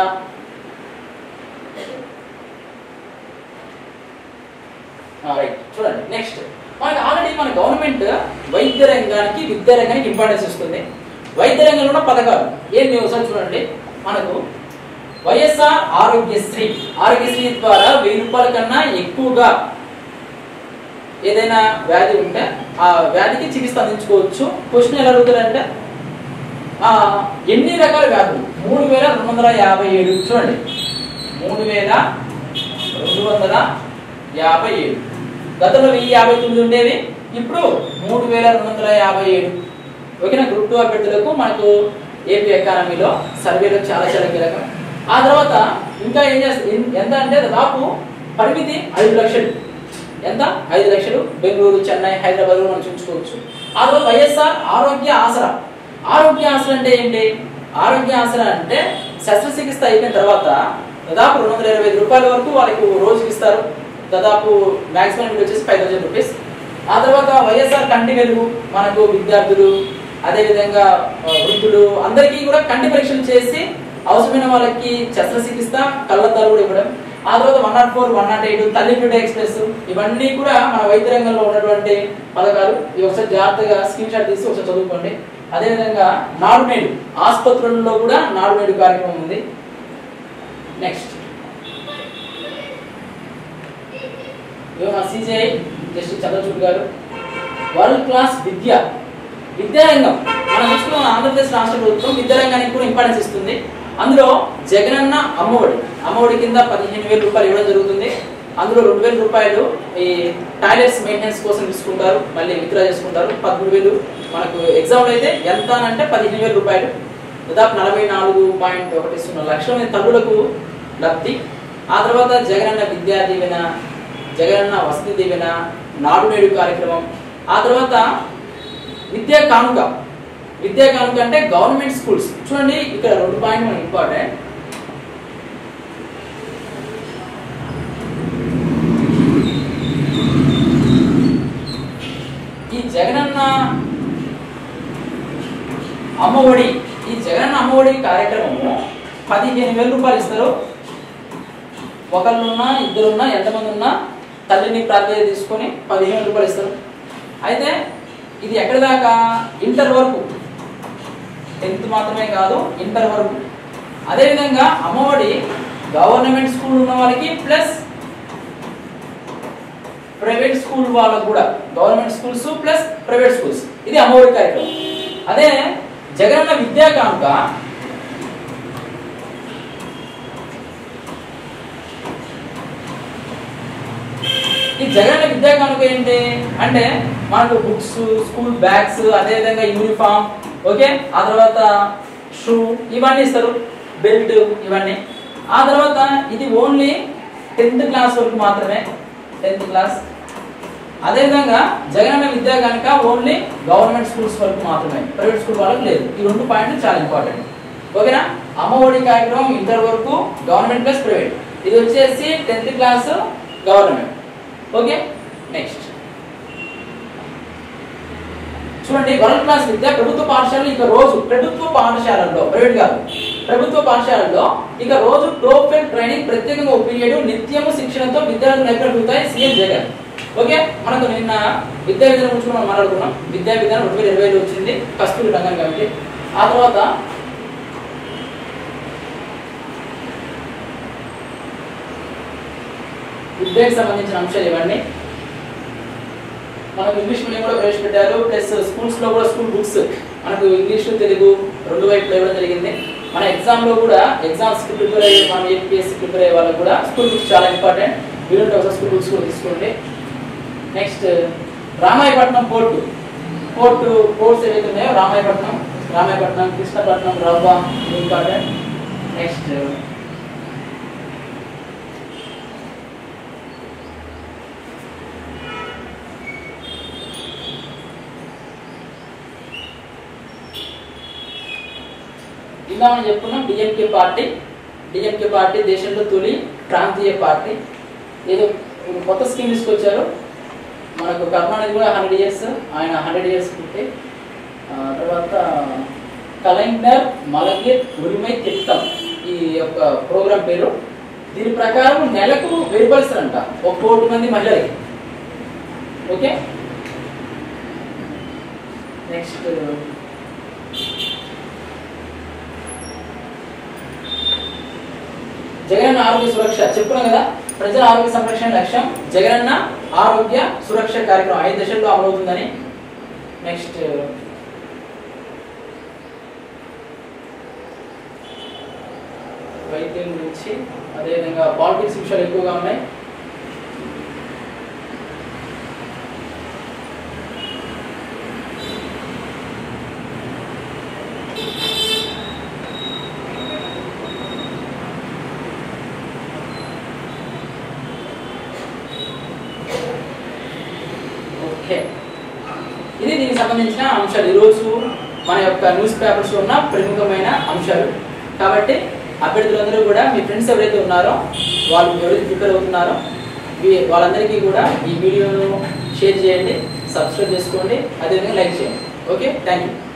Speaker 1: రైట్ చూడండి నెక్స్ట్ మనకి ఆల్రెడీ మన గవర్నమెంట్ వైద్య రంగానికి విద్యా రంగానికి ఇంపార్టెన్స్ ఇస్తుంది వైద్య రంగంలో ఉన్న పథకాలు ఏంటి ఒకసారి చూడండి మనకు వైఎస్ఆర్ ఆరోగ్యశ్రీ ఆరోగ్యశ్రీ ద్వారా వెయ్యి రూపాయల కన్నా ఎక్కువగా ఏదైనా వ్యాధి ఉంటే ఆ వ్యాధికి చికిత్స అందించుకోవచ్చు క్వశ్చన్ ఎలా అడుగుతారంటే ఆ, ఎన్ని రకాల వ్యాధులు మూడు వేల రెండు వందల యాభై ఏడు చూడండి మూడు వేల రెండు వందల యాభై ఏడు గతంలో వెయ్యి యాభై తొమ్మిది ఉండేవి ఇప్పుడు మూడు వేల రెండు వందల యాభై ఏడు ఓకేనా గ్రూప్ టూ అభ్యర్థులకు మనకు ఏపీ ఎకానమీలో సర్వేలో చాలా చాలా కీలకం ఆ తర్వాత ఇంకా ఏం చేస్తుంది ఎంత అంటే దాదాపు పరిమితి ఐదు లక్షలు ఎంత ఐదు లక్షలు బెంగళూరు చెన్నై హైదరాబాద్ మనం చూసుకోవచ్చు ఆ తర్వాత వైఎస్ఆర్ ఆరోగ్య ఆసరా ఆరోగ్య ఆసరా అంటే ఏంటి ఆరోగ్య ఆసరా అంటే శస్త్రచికిత్స అయిపోయిన తర్వాత దాదాపు రెండు వందల ఇరవై ఐదు రూపాయల వరకు వాళ్ళకి రోజుకి ఇస్తారు దాదాపు మాక్సిమం లిమిట్ వచ్చేసి ఫైవ్ థౌసండ్ రూపీస్ ఆ తర్వాత వైఎస్ఆర్ కంటి వెలుగు మనకు విద్యార్థులు అదేవిధంగా ఆ, వృద్ధులు అందరికీ కూడా కంటి పరీక్షలు చేసి అవసరమైన వాళ్ళకి శస్త్రచికిత్స కళ్ళద్దాలు కూడా ఇవ్వడం ఆ తర్వాత one nought four one nought eight Thalli Bidda express ఇవన్నీ కూడా మన వైద్య రంగంలో ఉన్నటువంటి పథకాలు ఇవి ఒకసారి జాగ్రత్తగా స్క్రీన్ షాట్ తీసి ఒకసారి చదువుకోండి అదేవిధంగా నాడుమేడు ఆసుపత్రుల్లో కూడా నాడుమేడు కార్యక్రమం ఉంది నెక్స్ట్ ఇవి మా సిజిఐ జస్టిస్ చంద్రచూడ్ గారు వరల్డ్ క్లాస్ విద్య విద్యారంగం మనం చూసుకున్న ఆంధ్రప్రదేశ్ రాష్ట్ర ప్రభుత్వం విద్యారంగానికి కూడా ఇంపార్టెన్స్ ఇస్తుంది అందులో జగనన్న అమ్మఒడి అమ్మఒడి కింద పదిహేను వేల రూపాయలు ఇవ్వడం జరుగుతుంది అందులో రెండు వేల రూపాయలు ఈ టాయిలెట్స్ మెయింటెనెన్స్ కోసం తీసుకుంటారు మళ్ళీ విత్డ్రా చేసుకుంటారు పదమూడు వేలు మనకు ఎగ్జామ్లో అయితే ఎంత అని అంటే పదిహేను వేల రూపాయలు దాదాపు నలభై నాలుగు పాయింట్ ఒకటి సున్నా లక్షల మంది తల్లులకు లబ్ధి ఆ తర్వాత జగనన్న విద్యా దీవెన జగనన్న వసతి దీవెన నాడు నేడు కార్యక్రమం ఆ తర్వాత విద్యా కానుక విద్యా కానుక అంటే గవర్నమెంట్ స్కూల్స్ చూడండి ఇక్కడ రెండు పాయింట్ మనకి ఇంపార్టెంట్ ఈ జగనన్న అమ్మఒడి ఈ జగనన్న అమ్మఒడి కార్యక్రమము పదిహేను వేల రూపాయలు ఇస్తారు ఒకళ్ళున్నా ఇద్దరున్నా ఎంతమంది ఉన్నా తల్లిని ప్రాధాన్యత తీసుకొని పదిహేను వేల రూపాయలు ఇస్తారు అయితే ఇది ఎక్కడి దాకా ఇంటర్ వరకు టెన్త్ మాత్రమే కాదు ఇంటర్ వరకు అదేవిధంగా అమ్మఒడి గవర్నమెంట్ స్కూల్ ఉన్న వాళ్ళకి ప్లస్ ప్రైవేట్ స్కూల్ వాళ్ళకు కూడా government schools plus private schools ఇది అమ్మఒడి కార్యక్రమం అదే జగనన్న విద్యా కానుక ఈ జగనన్న విద్యా కానుక ఏంటి అంటే మనకు బుక్స్ స్కూల్ బ్యాగ్స్ అదేవిధంగా యూనిఫామ్ ఓకే ఆ తర్వాత షూ ఇవన్నీ ఇస్తారు బెల్ట్ ఇవన్నీ ఆ తర్వాత ఇది ఓన్లీ టెన్త్ క్లాస్ వరకు మాత్రమే టెన్త్ క్లాస్ అదేవిధంగా జగనన్న విద్యా కనుక ఓన్లీ గవర్నమెంట్ స్కూల్స్ వరకు మాత్రమే ప్రైవేట్ స్కూల్ వాళ్ళకి లేదు ఈ రెండు పాయింట్లు చాలా ఇంపార్టెంట్ ఓకేనా అమ్మఒడి కార్యక్రమం ఇంటర్ వరకు గవర్నమెంట్ ప్లస్ ప్రైవేట్ ఇది వచ్చేసి tenth class government okay next చూడండి వరల్డ్ క్లాస్ విద్య ప్రభుత్వ పాఠశాలలు ఇక రోజు ప్రభుత్వ పాఠశాలల్లో ప్రైవేట్ కాదు ప్రభుత్వ పాఠశాలల్లో ఇక రోజు టోఫెల్ ట్రైనింగ్ ప్రత్యేకంగా ఒక పీరియడ్ నిత్యము శిక్షణతో విద్యార్థులు నైపుణ్యతాయి సీఎం జగన్ ఓకే మనకు నిన్న విద్యా విధానం గురించి మనం మాట్లాడుకున్నాం విద్యా విధానం రెండు వేల ఇరవైలో వచ్చింది కస్తూరి రంగం కమిటీ ఆ తర్వాత విద్యకు సంబంధించిన అంశాలు ఇవన్నీ మనకు ఇంగ్లీష్ మీడియం కూడా ప్రవేశపెట్టారు ప్లస్ స్కూల్స్ లో కూడా స్కూల్ బుక్స్ మనకు ఇంగ్లీష్ తెలుగు రెండు వైపులు ఇవ్వడం జరిగింది మన ఎగ్జామ్ లో కూడా ఎగ్జామ్స్ కి ప్రిపేర్ అయ్యే మనం ఏపీఎస్సీ ప్రిపేర్ అయ్యే వాళ్ళకి కూడా స్కూల్ బుక్స్ చాలా ఇంపార్టెంట్ వీలుంటే ఒకసారి స్కూల్ బుక్స్ కూడా తీసుకోండి next Ramayapatnam port port ports ఏవైతే ఉన్నాయో రామాయపట్నం రామాయపట్నం కృష్ణపట్నం రవ్వ ఇంపార్టెంట్ నెక్స్ట్ ఇలా మనం చెప్పుకున్నాం డిఎంకే పార్టీ డిఎంకే పార్టీ దేశంలో తొలి ప్రాంతీయ పార్టీ ఏదో ఒక కొత్త స్కీమ్ తీసుకొచ్చారు మనకు కరుణానిధి కూడా హండ్రెడ్ ఇయర్స్ ఆయన హండ్రెడ్ ఇయర్స్ పుట్టి ఆ, తర్వాత కలెండర్ మలగిర్ ఉరిమై తిట్టం ఈ యొక్క ప్రోగ్రాం పేరు దీని ప్రకారం నెలకు వేరుపరుస్తారంట ఒక కోటి మంది మహిళలకి ఓకే నెక్స్ట్ జగనన్న ఆరోగ్య సురక్ష చెప్పుకున్నాం కదా ప్రజల ఆరోగ్య సంరక్షణ లక్ష్యం జగనన్న ఆరోగ్య సురక్ష కార్యక్రమం ఐదు దశల్లో అమలవుతుందని నెక్స్ట్ వైద్యం గురించి అదేవిధంగా పాలిటిక్స్ విషయాలు ఎక్కువగా ఉన్నాయి ఓకే ఇది దీనికి సంబంధించిన అంశాలు ఈరోజు మన యొక్క న్యూస్ పేపర్స్ ఉన్న ప్రముఖమైన అంశాలు కాబట్టి అభ్యర్థులందరూ కూడా మీ ఫ్రెండ్స్ ఎవరైతే ఉన్నారో వాళ్ళు ఎవరైతే ప్రిపేర్ అవుతున్నారో వీ- వాళ్ళందరికీ కూడా ఈ వీడియోను షేర్ చేయండి సబ్స్క్రైబ్ చేసుకోండి అదేవిధంగా లైక్ చేయండి ఓకే థ్యాంక్ యూ